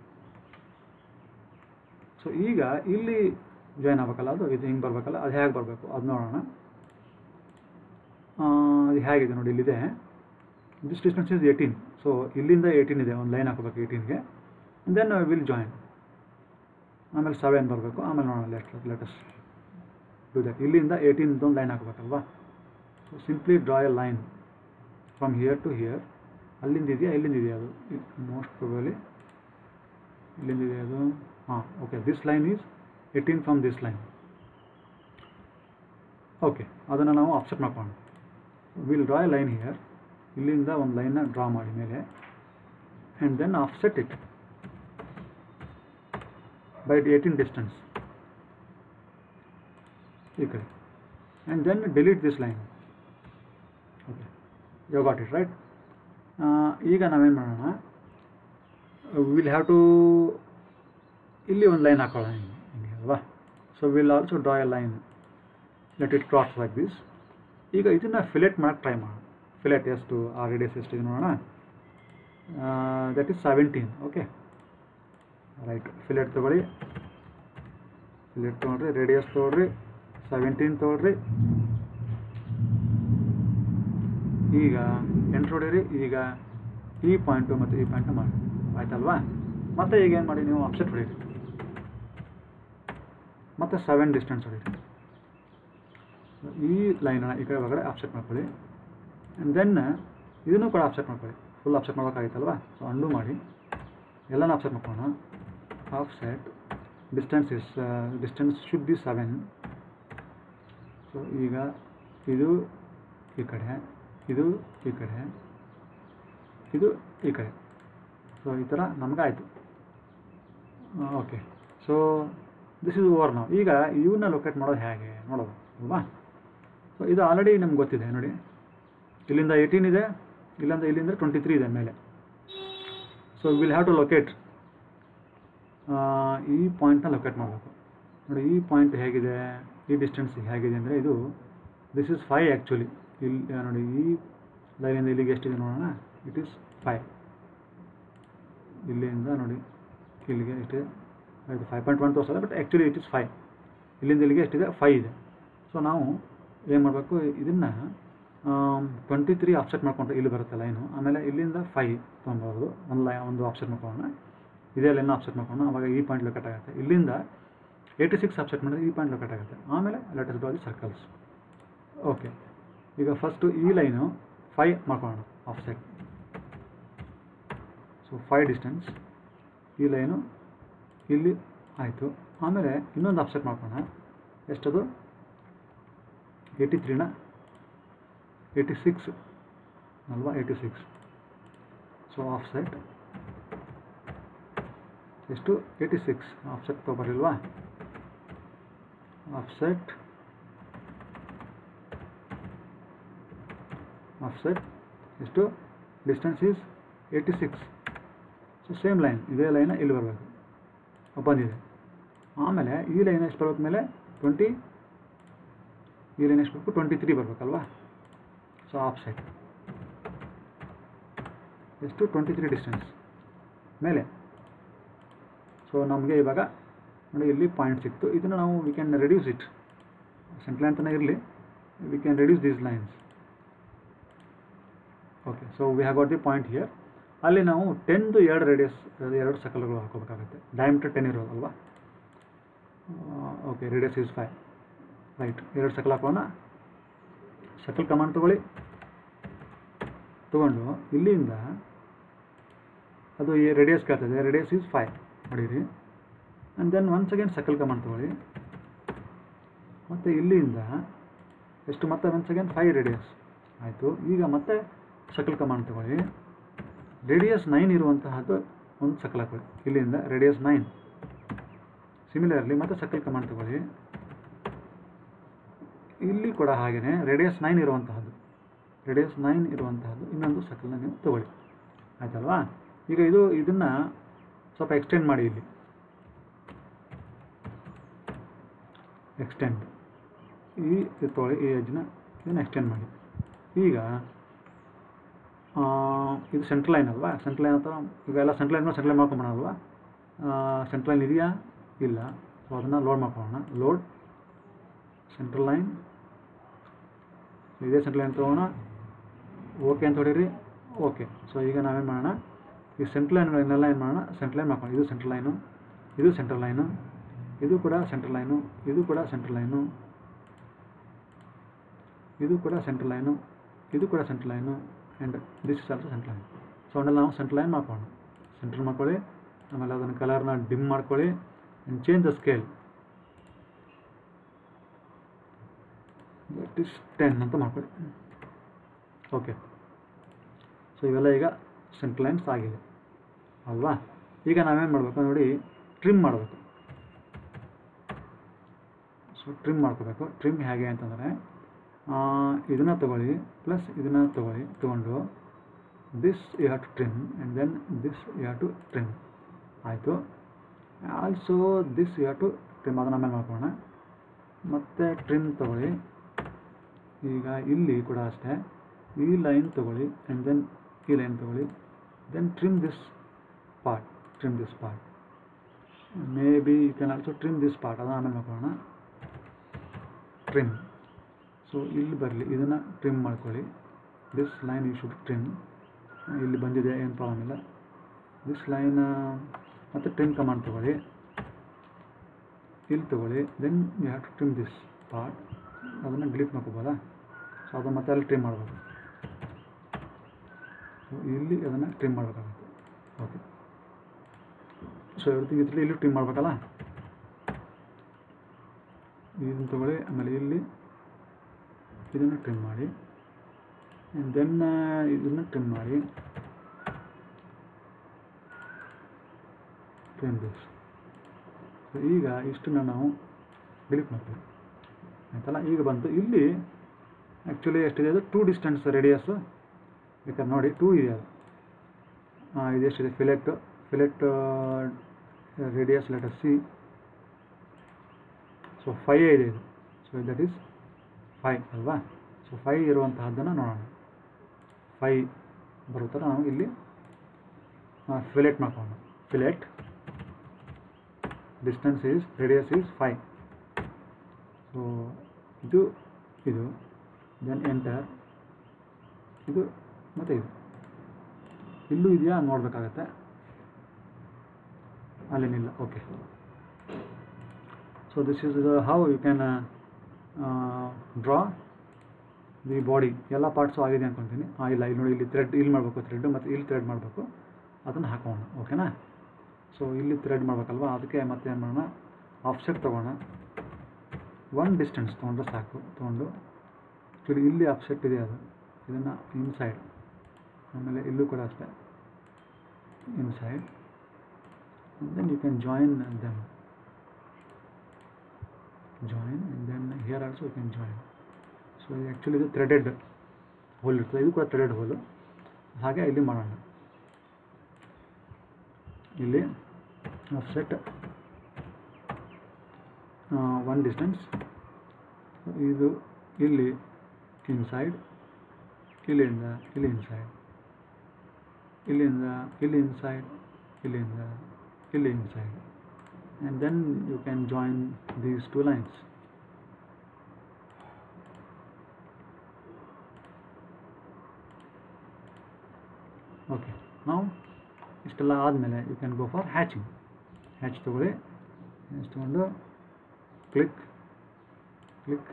ಸೊ ಈಗ ಇಲ್ಲಿ ಜಾಯ್ನ್ ಆಗ್ಬೇಕಲ್ಲ ಅದು ಇದು ಹಿಂಗೆ ಬರಬೇಕಲ್ಲ ಅದು ಹೇಗೆ ಬರಬೇಕು ಅದು ನೋಡೋಣ ಆ, ಅದು ಹೇಗಿದೆ ನೋಡಿ ಇಲ್ಲಿದೆ this distance is eighteen so ಇಲ್ಲಿಂದ ಏಯ್ಟೀನ್ ಇದೆ ಒಂದು ಲೈನ್ ಹಾಕೋಬೇಕು ಏಯ್ಟೀನ್ಗೆ ದೆನ್ ವಿಲ್ ಜಾಯಿನ್ ಆಮೇಲೆ ಸೆವೆನ್ ಬರಬೇಕು ಆಮೇಲೆ ನೋಡೋಣ ಲೆಟ್ ಲೆಟಸ್ ಡೂ ದಟ್ ಇಲ್ಲಿಂದ ಏಯ್ಟೀನ್ ಒಂದು ಲೈನ್ ಹಾಕಬೇಕಲ್ವಾ so simply draw a line from here to here ಅಲ್ಲಿಂದ ಇದೆಯಾ ಇಲ್ಲಿಂದ ಇದೆಯಾ ಅದು ಮೋಸ್ಟ್ ಪ್ರೊಬಲಿ ಇಲ್ಲಿಂದ ಇದೆ ಅದು ಹಾಂ okay this line is eighteen from this line okay ಅದನ್ನು ನಾವು ಆಫ್ಸೆಟ್ ಮಾಡ್ಕೊಳ್ಳೋಣ we'll draw a line here ಇಲ್ಲಿಂದ ಒಂದು ಲೈನ್ನ ಡ್ರಾ ಮಾಡಿ ಮೇಲೆ and then offset it by eighteen distance ಈ ಕಡೆ and then delete this line okay you got it right ಈಗ ನಾವೇನು ಮಾಡೋಣ ವಿಲ್ ಹ್ಯಾವ್ ಟು ಇಲ್ಲಿ ಒಂದು ಲೈನ್ ಹಾಕೊಳ್ಳೋಣ ಹಿಂಗೆ ಹಿಂಗೆ ಅಲ್ವಾ so we'll also draw a line let it cross like this ಈಗ ಇದನ್ನು ಫಿಲೆಟ್ ಮಾಡೋಕ್ಕೆ ಟ್ರೈ ಮಾಡೋಣ ಫಿಲೆಟ್ ಎಷ್ಟು ಆ ರೇಡಿಯಸ್ ಎಷ್ಟು ಇದೆ ನೋಡೋಣ that is seventeen okay right fillet ತೊಗೊಳ್ಳಿ ಫಿಲೆಟ್ ತೊಗೊಳ್ರಿ ರೇಡಿಯಸ್ ತೊಗೊಳ್ರಿ ಸೆವೆಂಟೀನ್ ತೊಗೊಳ್ರಿ ಈಗ ಎಂಟ್ರು ಹೊಡೀರಿ ಈಗ ಈ ಪಾಯಿಂಟು ಮತ್ತು ಈ ಪಾಯಿಂಟು ಮಾಡಿ ಆಯ್ತಲ್ವಾ ಮತ್ತೆ ಈಗ ಏನು ಮಾಡಿ ನೀವು ಅಪ್ಸೆಟ್ ಹೊಡೀರಿ ಮತ್ತು ಸೆವೆನ್ ಡಿಸ್ಟೆನ್ಸ್ ಹೊಡೀರಿ ಈ ಲೈನನ್ನು ಈ ಕಡೆ ಒಳಗಡೆ ಆಫ್ಸೆಟ್ ಮಾಡ್ಕೊಳ್ಳಿ ಆ್ಯಂಡ್ ದೆನ್ ಇದನ್ನು ಕೂಡ ಆಫ್ಸೆಟ್ ಮಾಡ್ಕೊಳ್ಳಿ ಫುಲ್ ಆಫ್ಸೆಟ್ ಮಾಡೋಕ್ಕಾಗಿತ್ತಲ್ವಾ ಸೊ ಅಂಡು ಮಾಡಿ ಎಲ್ಲನೂ ಆಫ್ಸೆಟ್ ಮಾಡ್ಕೊಳ್ಳೋಣ offset distance is distance should be seven so ಈಗ ಇದು ಈ ಕಡೆ ಇದು ಈ ಕಡೆ ಇದು ಈ ಕಡೆ ಸೊ ಈ ಥರ ನಮಗಾಯಿತು okay so this is over ನಾವು ಈಗ ಇವನ್ನ ಲೊಕೇಟ್ ಮಾಡೋದು ಹೇಗೆ ನೋಡೋದು ಅಲ್ವಾ ಸೊ ಇದು ಆಲ್ರೆಡಿ ನಮ್ಗೆ ಗೊತ್ತಿದೆ ನೋಡಿ ಇಲ್ಲಿಂದ ಏಯ್ಟೀನ್ ಇದೆ ಇಲ್ಲಿಂದ ಇಲ್ಲಿಂದ ಟ್ವೆಂಟಿ ತ್ರೀ ಇದೆ ಮೇಲೆ so we'll have to locate ಈ ಪಾಯಿಂಟ್ನ ಲೊಕೇಟ್ ಮಾಡಬೇಕು ನೋಡಿ ಈ ಪಾಯಿಂಟ್ ಹೇಗಿದೆ ಈ ಡಿಸ್ಟೆನ್ಸ್ ಹೇಗಿದೆ ಅಂದರೆ ಇದು ದಿಸ್ ಇಸ್ ಫೈ ಆ್ಯಕ್ಚುಲಿ ಇಲ್ಲಿ ನೋಡಿ ಈ ಲೈನಿಂದ ಇಲ್ಲಿಗೆ ಎಷ್ಟಿದೆ ನೋಡೋಣ ಇಟ್ ಈಸ್ ಫೈ ಇಲ್ಲಿಂದ ನೋಡಿ ಇಲ್ಲಿಗೆ ಎಷ್ಟಿದೆ ಇದು ಫೈವ್ ಪಾಯಿಂಟ್ ಒನ್ ತೋರಿಸಲ್ಲ but actually it is five ಇಲ್ಲಿಂದ ಇಲ್ಲಿಗೆ ಎಷ್ಟಿದೆ ಫೈ ಇದೆ ಸೊ ನಾವು ಏನು ಮಾಡಬೇಕು ಇದನ್ನು ಟ್ವೆಂಟಿ ತ್ರೀ ಆಫ್ಸೆಟ್ ಮಾಡ್ಕೊಂಡ್ರೆ ಇಲ್ಲಿ ಬರುತ್ತೆ ಲೈನು ಆಮೇಲೆ ಇಲ್ಲಿಂದ ಫೈ ತೊಗೊಂಬರೋದು ಒಂದು ಲೈ ಒಂದು ಆಫ್ಸೆಟ್ ಮಾಡ್ಕೊಳ್ಳೋಣ ಇದೇ ಲೈನ್ ಆಫ್ಸೆಟ್ ಮಾಡ್ಕೊಳ್ಳೋಣ ಅವಾಗ ಈ ಪಾಯಿಂಟ್ ಲೊಕೇಟ್ ಆಗುತ್ತೆ ಇಲ್ಲಿಂದ ಏಯ್ಟಿ ಸಿಕ್ಸ್ ಆಫ್ಸೆಟ್ ಮಾಡಿದ್ರೆ ಈ ಪಾಯಿಂಟ್ ಲೊಕೇಟ್ ಆಗುತ್ತೆ ಆಮೇಲೆ let's draw the circles okay ಈಗ ಫಸ್ಟು ಈ ಲೈನು ಫೈ ಮಾಡ್ಕೊಳ್ಳೋಣ ಆಫ್ಸೆಟ್ ಸೊ ಫೈ ಡಿಸ್ಟೆನ್ಸ್ ಈ ಲೈನು ಇಲ್ಲಿ ಆಯಿತು ಆಮೇಲೆ ಇನ್ನೊಂದು ಆಫ್ಸೆಟ್ ಮಾಡ್ಕೊಳ್ಳೋಣ ಎಷ್ಟದು ಏಯ್ಟಿ ತ್ರೀನ ಏಯ್ಟಿ ಸಿಕ್ಸ್ ಅಲ್ವಾ ಏಯ್ಟಿ ಸಿಕ್ಸ್ ಸೊ ಆಫ್ಸೆಟ್ ಎಷ್ಟು ಏಯ್ಟಿ ಸಿಕ್ಸ್ ಆಫ್ಸೆಟ್ ತೊಗೊಬರಿಲ್ವಾ ಆಫ್ಸೆಟ್ ಆಫ್ಸೆಟ್ ಎಷ್ಟು distance is eighty six so same line ಇದೇ ಲೈನ ಇಲ್ಲಿ ಬರಬೇಕು ಬಂದಿದೆ ಆಮೇಲೆ ಈ ಲೈನ್ ಎಷ್ಟು ಬರ್ಬೇಕು ಮೇಲೆ ಟ್ವೆಂಟಿ ಈ ಲೈನ್ ಎಷ್ಟು ಬೇಕು ಟ್ವೆಂಟಿ ತ್ರೀ ಬರಬೇಕಲ್ವಾ ಸೊ ಆಫ್ ಸೈಡ್ ಎಷ್ಟು ಟ್ವೆಂಟಿ ತ್ರೀ ಡಿಸ್ಟೆನ್ಸ್ ಮೇಲೆ ಸೊ ನಮಗೆ ಇವಾಗ ನೋಡಿ ಇಲ್ಲಿ ಪಾಯಿಂಟ್ ಸಿಕ್ತು ಇದನ್ನು ನಾವು we can reduce it central ಅಂತಲೇ ಇರಲಿ we can reduce these lines okay so we have got the point here ಅಲ್ಲಿ ನಾವು ಟೆನ್ದು ಎರಡು ರೇಡಿಯಸ್ ಎರಡು ಸಕಲ್ಗಳು ಹಾಕೋಬೇಕಾಗುತ್ತೆ ಡಯಾಮೀಟರ್ ಟೆನ್ ಇರೋದಲ್ವಾ okay radius is five right ಎರಡು ಸಕಲ್ ಹಾಕೋಣ ಸಕಲ್ ಕಮಾಂಡ್ ತೊಗೊಳ್ಳಿ ತೊಗೊಂಡು ಇಲ್ಲಿಂದ ಅದು ಈ ರೇಡಿಯಸ್ ಕೇಳ್ತದೆ ರೇಡಿಯಸ್ ಈಸ್ ಫೈವ್ ಹೊಡೀರಿ and then once again circle command ತೊಗೊಳ್ಳಿ ಮತ್ತು ಇಲ್ಲಿಂದ ಎಷ್ಟು ಮತ್ತೆ ಒನ್ಸ್ ಅಗೇನ್ ಫೈವ್ ರೇಡಿಯಸ್ ಆಯಿತು ಈಗ ಮತ್ತೆ ಸಕಲ್ ಕಮಾಂಡ್ ತೊಗೊಳ್ಳಿ ರೇಡಿಯಸ್ ನೈನ್ ಇರುವಂತಹದ್ದು ಒಂದು ಸಕಲ್ ಹಾಕೊಳ್ಳಿ ಇಲ್ಲಿಂದ ರೇಡಿಯಸ್ ನೈನ್ ಸಿಮಿಲರ್ಲಿ ಮತ್ತೆ ಸಕಲ್ ಕಮಾಂಡ್ ತೊಗೊಳ್ಳಿ ಇಲ್ಲಿ ಕೂಡ ಹಾಗೆಯೇ ರೇಡಿಯಸ್ ನೈನ್ ಇರುವಂತಹದ್ದು ರೇಡಿಯಸ್ ನೈನ್ ಇರುವಂತಹದ್ದು ಇನ್ನೊಂದು ಸಕಲ್ನ ನೀವು ತಗೊಳ್ಳಿ ಆಯ್ತಲ್ವಾ ಈಗ ಇದು ಇದನ್ನು ಸ್ವಲ್ಪ ಎಕ್ಸ್ಟೆಂಡ್ ಮಾಡಿ ಇಲ್ಲಿ ಎಕ್ಸ್ಟೆಂಡ್ ಈ ಇದು ತೊಗೊಳ್ಳಿ ಈ ಎಜ್ನ ಇದನ್ನು ಎಕ್ಸ್ಟೆಂಡ್ ಮಾಡಿ ಈಗ ಆ, ಇದು ಸೆಂಟ್ರಲ್ ಲೈನ್ ಅಲ್ವಾ ಸೆಂಟ್ರಲ್ ಲೈನ್ ಅಥವಾ ಈಗ ಎಲ್ಲ ಸೆಂಟ್ರಲ್ ಲೈನ್ ಸೆಂಟ್ರಲ್ ಲೈನ್ ಮಾಡ್ಕೊಂಬೋಣ ಅಲ್ವಾ ಸೆಂಟ್ರಲ್ ಲೈನ್ ಇದೆಯಾ ಇಲ್ಲ ಸೊ ಅದನ್ನು ಲೋಡ್ ಮಾಡ್ಕೊಳ್ಳೋಣ ಲೋಡ್ ಸೆಂಟ್ರಲ್ ಲೈನ್ ಇದೇ ಸೆಂಟ್ರಲ್ ಲೈನ್ ತೊಗೋಣ ಓಕೆ ಅಂತ ಹೊಡೀರಿ ಓಕೆ ಸೊ ಈಗ ನಾವೇನು ಮಾಡೋಣ ಈ ಸೆಂಟ್ರಲ್ ಲೈನ್ಗಳನ್ನೆಲ್ಲ ಏನು ಮಾಡೋಣ ಸೆಂಟ್ರಲ್ ಲೈನ್ ಮಾಡ್ಕೊಳ್ಳಿ ಇದು ಸೆಂಟ್ರಲ್ ಲೈನು ಇದು ಸೆಂಟ್ರಲ್ ಲೈನು ಇದು ಕೂಡ ಸೆಂಟ್ರಲ್ ಲೈನು ಇದು ಕೂಡ ಸೆಂಟ್ರಲ್ ಲೈನು ಇದು ಕೂಡ ಸೆಂಟ್ರಲ್ ಲೈನು ಇದು ಕೂಡ central line and this is also central line so ಅವನ್ನೆಲ್ಲ ನಾವು ಸೆಂಟ್ರಲ್ ಲೈನ್ ಮಾಡ್ಕೊಳ್ಳೋಣ ಸೆಂಟ್ರಲ್ ಮಾಡ್ಕೊಳ್ಳಿ ಆಮೇಲೆ ಅದನ್ನು ಕಲರ್ನ ಡಿಮ್ ಮಾಡ್ಕೊಳ್ಳಿ and change the scale that is ten ಅಂತ ಮಾಡ್ಕೊಳ್ಳಿ ಓಕೆ ಸೊ ಇವೆಲ್ಲ ಈಗ ಸೆಂಟ್ರಲ್ ಲೈನ್ಸ್ ಆಗಿದೆ ಅಲ್ವಾ ಈಗ ನಾವೇನು ಮಾಡಬೇಕು ನೋಡಿ ಟ್ರಿಮ್ ಮಾಡಬೇಕು ಸೊ ಟ್ರಿಮ್ ಮಾಡ್ಕೋಬೇಕು ಟ್ರಿಮ್ ಹೇಗೆ ಅಂತಂದರೆ ಇದನ್ನು ತಗೊಳ್ಳಿ ಪ್ಲಸ್ ಇದನ್ನು ತಗೊಳ್ಳಿ ತೊಗೊಂಡು this you have to trim and then this you have to trim ಆಯಿತು also this you have to trim ಅದನ್ನು ಆಮೇಲೆ ಮಾಡ್ಕೊಳ್ಳೋಣ ಮತ್ತು ಟ್ರಿಮ್ ತಗೊಳ್ಳಿ ಈಗ ಇಲ್ಲಿ ಕೂಡ ಅಷ್ಟೇ ಈ ಲೈನ್ ತಗೊಳ್ಳಿ ಆ್ಯಂಡ್ ದೆನ್ ಈ ಲೈನ್ ತಗೊಳ್ಳಿ then trim this part trim this part maybe you can also trim this part ಅದನ್ನು ಆಮೇಲೆ ಮಾಡ್ಕೊಳ್ಳೋಣ ಟ್ರಿಮ್ ಸೊ ಇಲ್ಲಿ ಬರಲಿ ಇದನ್ನು ಟ್ರಿಮ್ ಮಾಡ್ಕೊಳ್ಳಿ this line you should trim ಇಲ್ಲಿ ಬಂದಿದೆ ಏನು ಪ್ರಾಬ್ಲಮ್ ಇಲ್ಲ ದಿಸ್ ಲೈನ್ ಮತ್ತು ಟ್ರಿಮ್ ಕಮಾಂಡ್ ತೊಗೊಳ್ಳಿ ಇಲ್ಲಿ ತೊಗೊಳ್ಳಿ then you have to trim this part ಅದನ್ನು ಡಿಲೀಟ್ ಮಾಡ್ಕೋಬೋದಾ ಸೊ ಅದನ್ನು ಮತ್ತೆ ಅಲ್ಲಿ ಟ್ರಿಮ್ ಮಾಡಬೇಕು ಸೊ ಇಲ್ಲಿ ಅದನ್ನು ಟ್ರಿಮ್ ಮಾಡಬೇಕಾಗುತ್ತೆ ಓಕೆ ಸೊ ಎವ್ರಿಥಿಂಗ್ ಇದ್ರಲ್ಲಿ ಇಲ್ಲಿ ಟ್ರಿಮ್ ಮಾಡಬೇಕಲ್ಲ ಇದನ್ನು ತಗೊಳ್ಳಿ ಆಮೇಲೆ ಇಲ್ಲಿ ಇದನ್ನು ಟ್ರಿಮ್ ಮಾಡಿ ದೆನ್ ಇದನ್ನು ಟ್ರಿಮ್ ಮಾಡಿ ಟ್ರಿಮ್ ದಿಸ್ ಸೊ ಈಗ ಇಷ್ಟನ್ನು ನಾವು ಡಿಲೀಟ್ ಮಾಡ್ತೀವಿ ಆಯ್ತಲ್ಲ ಈಗ ಬಂತು ಇಲ್ಲಿ ಆ್ಯಕ್ಚುಲಿ ಎಷ್ಟಿದೆ ಅದು ಟೂ ಡಿಸ್ಟೆನ್ಸ್ ರೇಡಿಯಸ್ಸು ಬೇಕಾದ್ರೆ ನೋಡಿ ಟೂ ಇದೆ ಅದು ಹಾಂ ಇದು ಎಷ್ಟಿದೆ fillet fillet radius let us see so five ಇದೆ ಇದು ಸೊ ದಟ್ ಈಸ್ ಫೈ ಅಲ್ವಾ ಸೊ ಫೈ ಇರುವಂತಹದ್ದನ್ನು ನೋಡೋಣ ಫೈ ಬರೋ ಥರ ನಾವು ಇಲ್ಲಿ ಫಿಲೆಟ್ ಮಾಡ್ಕೊಳ್ಳೋಣ fillet distance is radius is five so ಇದು ಇದು ದೆನ್ ಎಂಟರ್ ಇದು ಮತ್ತು ಇದು ಇಲ್ಲೂ ಇದೆಯಾ ನೋಡಬೇಕಾಗತ್ತೆ ಅಲ್ಲೇನಿಲ್ಲ okay so this is how you can draw the body ಎಲ್ಲ ಪಾರ್ಟ್ಸು ಆಗಿದೆ ಅಂದ್ಕೊತೀನಿ ಹಾಂ ಇಲ್ಲ ಇಲ್ಲಿ ನೋಡಿ ಇಲ್ಲಿ ಥ್ರೆಡ್ ಇಲ್ಲಿ ಮಾಡಬೇಕು ಥ್ರೆಡ್ ಮತ್ತು ಇಲ್ಲಿ ಥ್ರೆಡ್ ಮಾಡಬೇಕು ಅದನ್ನು ಹಾಕೋಣ ಓಕೆನಾ ಸೊ ಇಲ್ಲಿ ಥ್ರೆಡ್ ಮಾಡಬೇಕಲ್ವಾ ಅದಕ್ಕೆ ಮತ್ತೆ ಏನು ಮಾಡೋಣ ಆಫ್ಸೆಟ್ ತೊಗೋಣ ಒನ್ ಡಿಸ್ಟೆನ್ಸ್ ತೊಗೊಂಡ್ರೆ ಸಾಕು ತೊಗೊಂಡು ಆ್ಯಕ್ಚುಲಿ ಇಲ್ಲಿ ಆಫ್ಸೆಟ್ ಇದೆ ಅದು ಇದನ್ನು ಇನ್ಸೈಡ್ ಆಮೇಲೆ ಇಲ್ಲೂ ಕೂಡ ಅಷ್ಟೇ inside then you can join them join and then here also you can join so actually ಇದು ಥ್ರೆಡೆಡ್ ಹೋಲ್ ಇರ್ತದೆ ಇದು ಕೂಡ ಥ್ರೆಡೆಡ್ ಹೋಲು ಹಾಗೆ ಇಲ್ಲಿ ಮಾಡೋಣ ಇಲ್ಲಿ ಆಫ್ಸೆಟ್ ಒನ್ ಡಿಸ್ಟೆನ್ಸ್ ಇದು ಇಲ್ಲಿ ಇನ್ಸೈಡ್ ಇಲ್ಲಿಂದ ಇಲ್ಲಿ ಇನ್ಸೈಡ್ ಇಲ್ಲಿಂದ ಇಲ್ಲಿ ಇನ್ಸೈಡ್ ಇಲ್ಲಿಂದ ಇಲ್ಲಿ inside and then you can join these two lines okay ನಾವು ಇಷ್ಟೆಲ್ಲ ಆದಮೇಲೆ you can go for hatching hatch ತೊಗೊಳ್ಳಿ ಹ್ಯಾಚ್ ತೊಗೊಂಡು ಕ್ಲಿಕ್ ಕ್ಲಿಕ್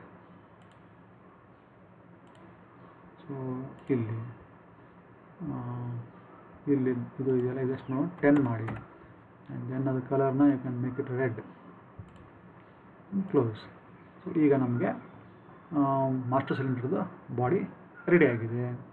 ಸೊ ಇಲ್ಲಿ ಆ, ಇಲ್ಲಿ ಇದು ಇದೆಲ್ಲ ಇದಷ್ಟು ನಾವು ಟೆನ್ ಮಾಡಿ ಆ್ಯಂಡ್ ದೆನ್ ಅದು ಕಲರ್ನ you can make it red close so ಈಗ ನಮಗೆ ಮಾಸ್ಟರ್ ಸಿಲಿಂಡ್ರದ್ದು ಬಾಡಿ ರೆಡಿ ಆಗಿದೆ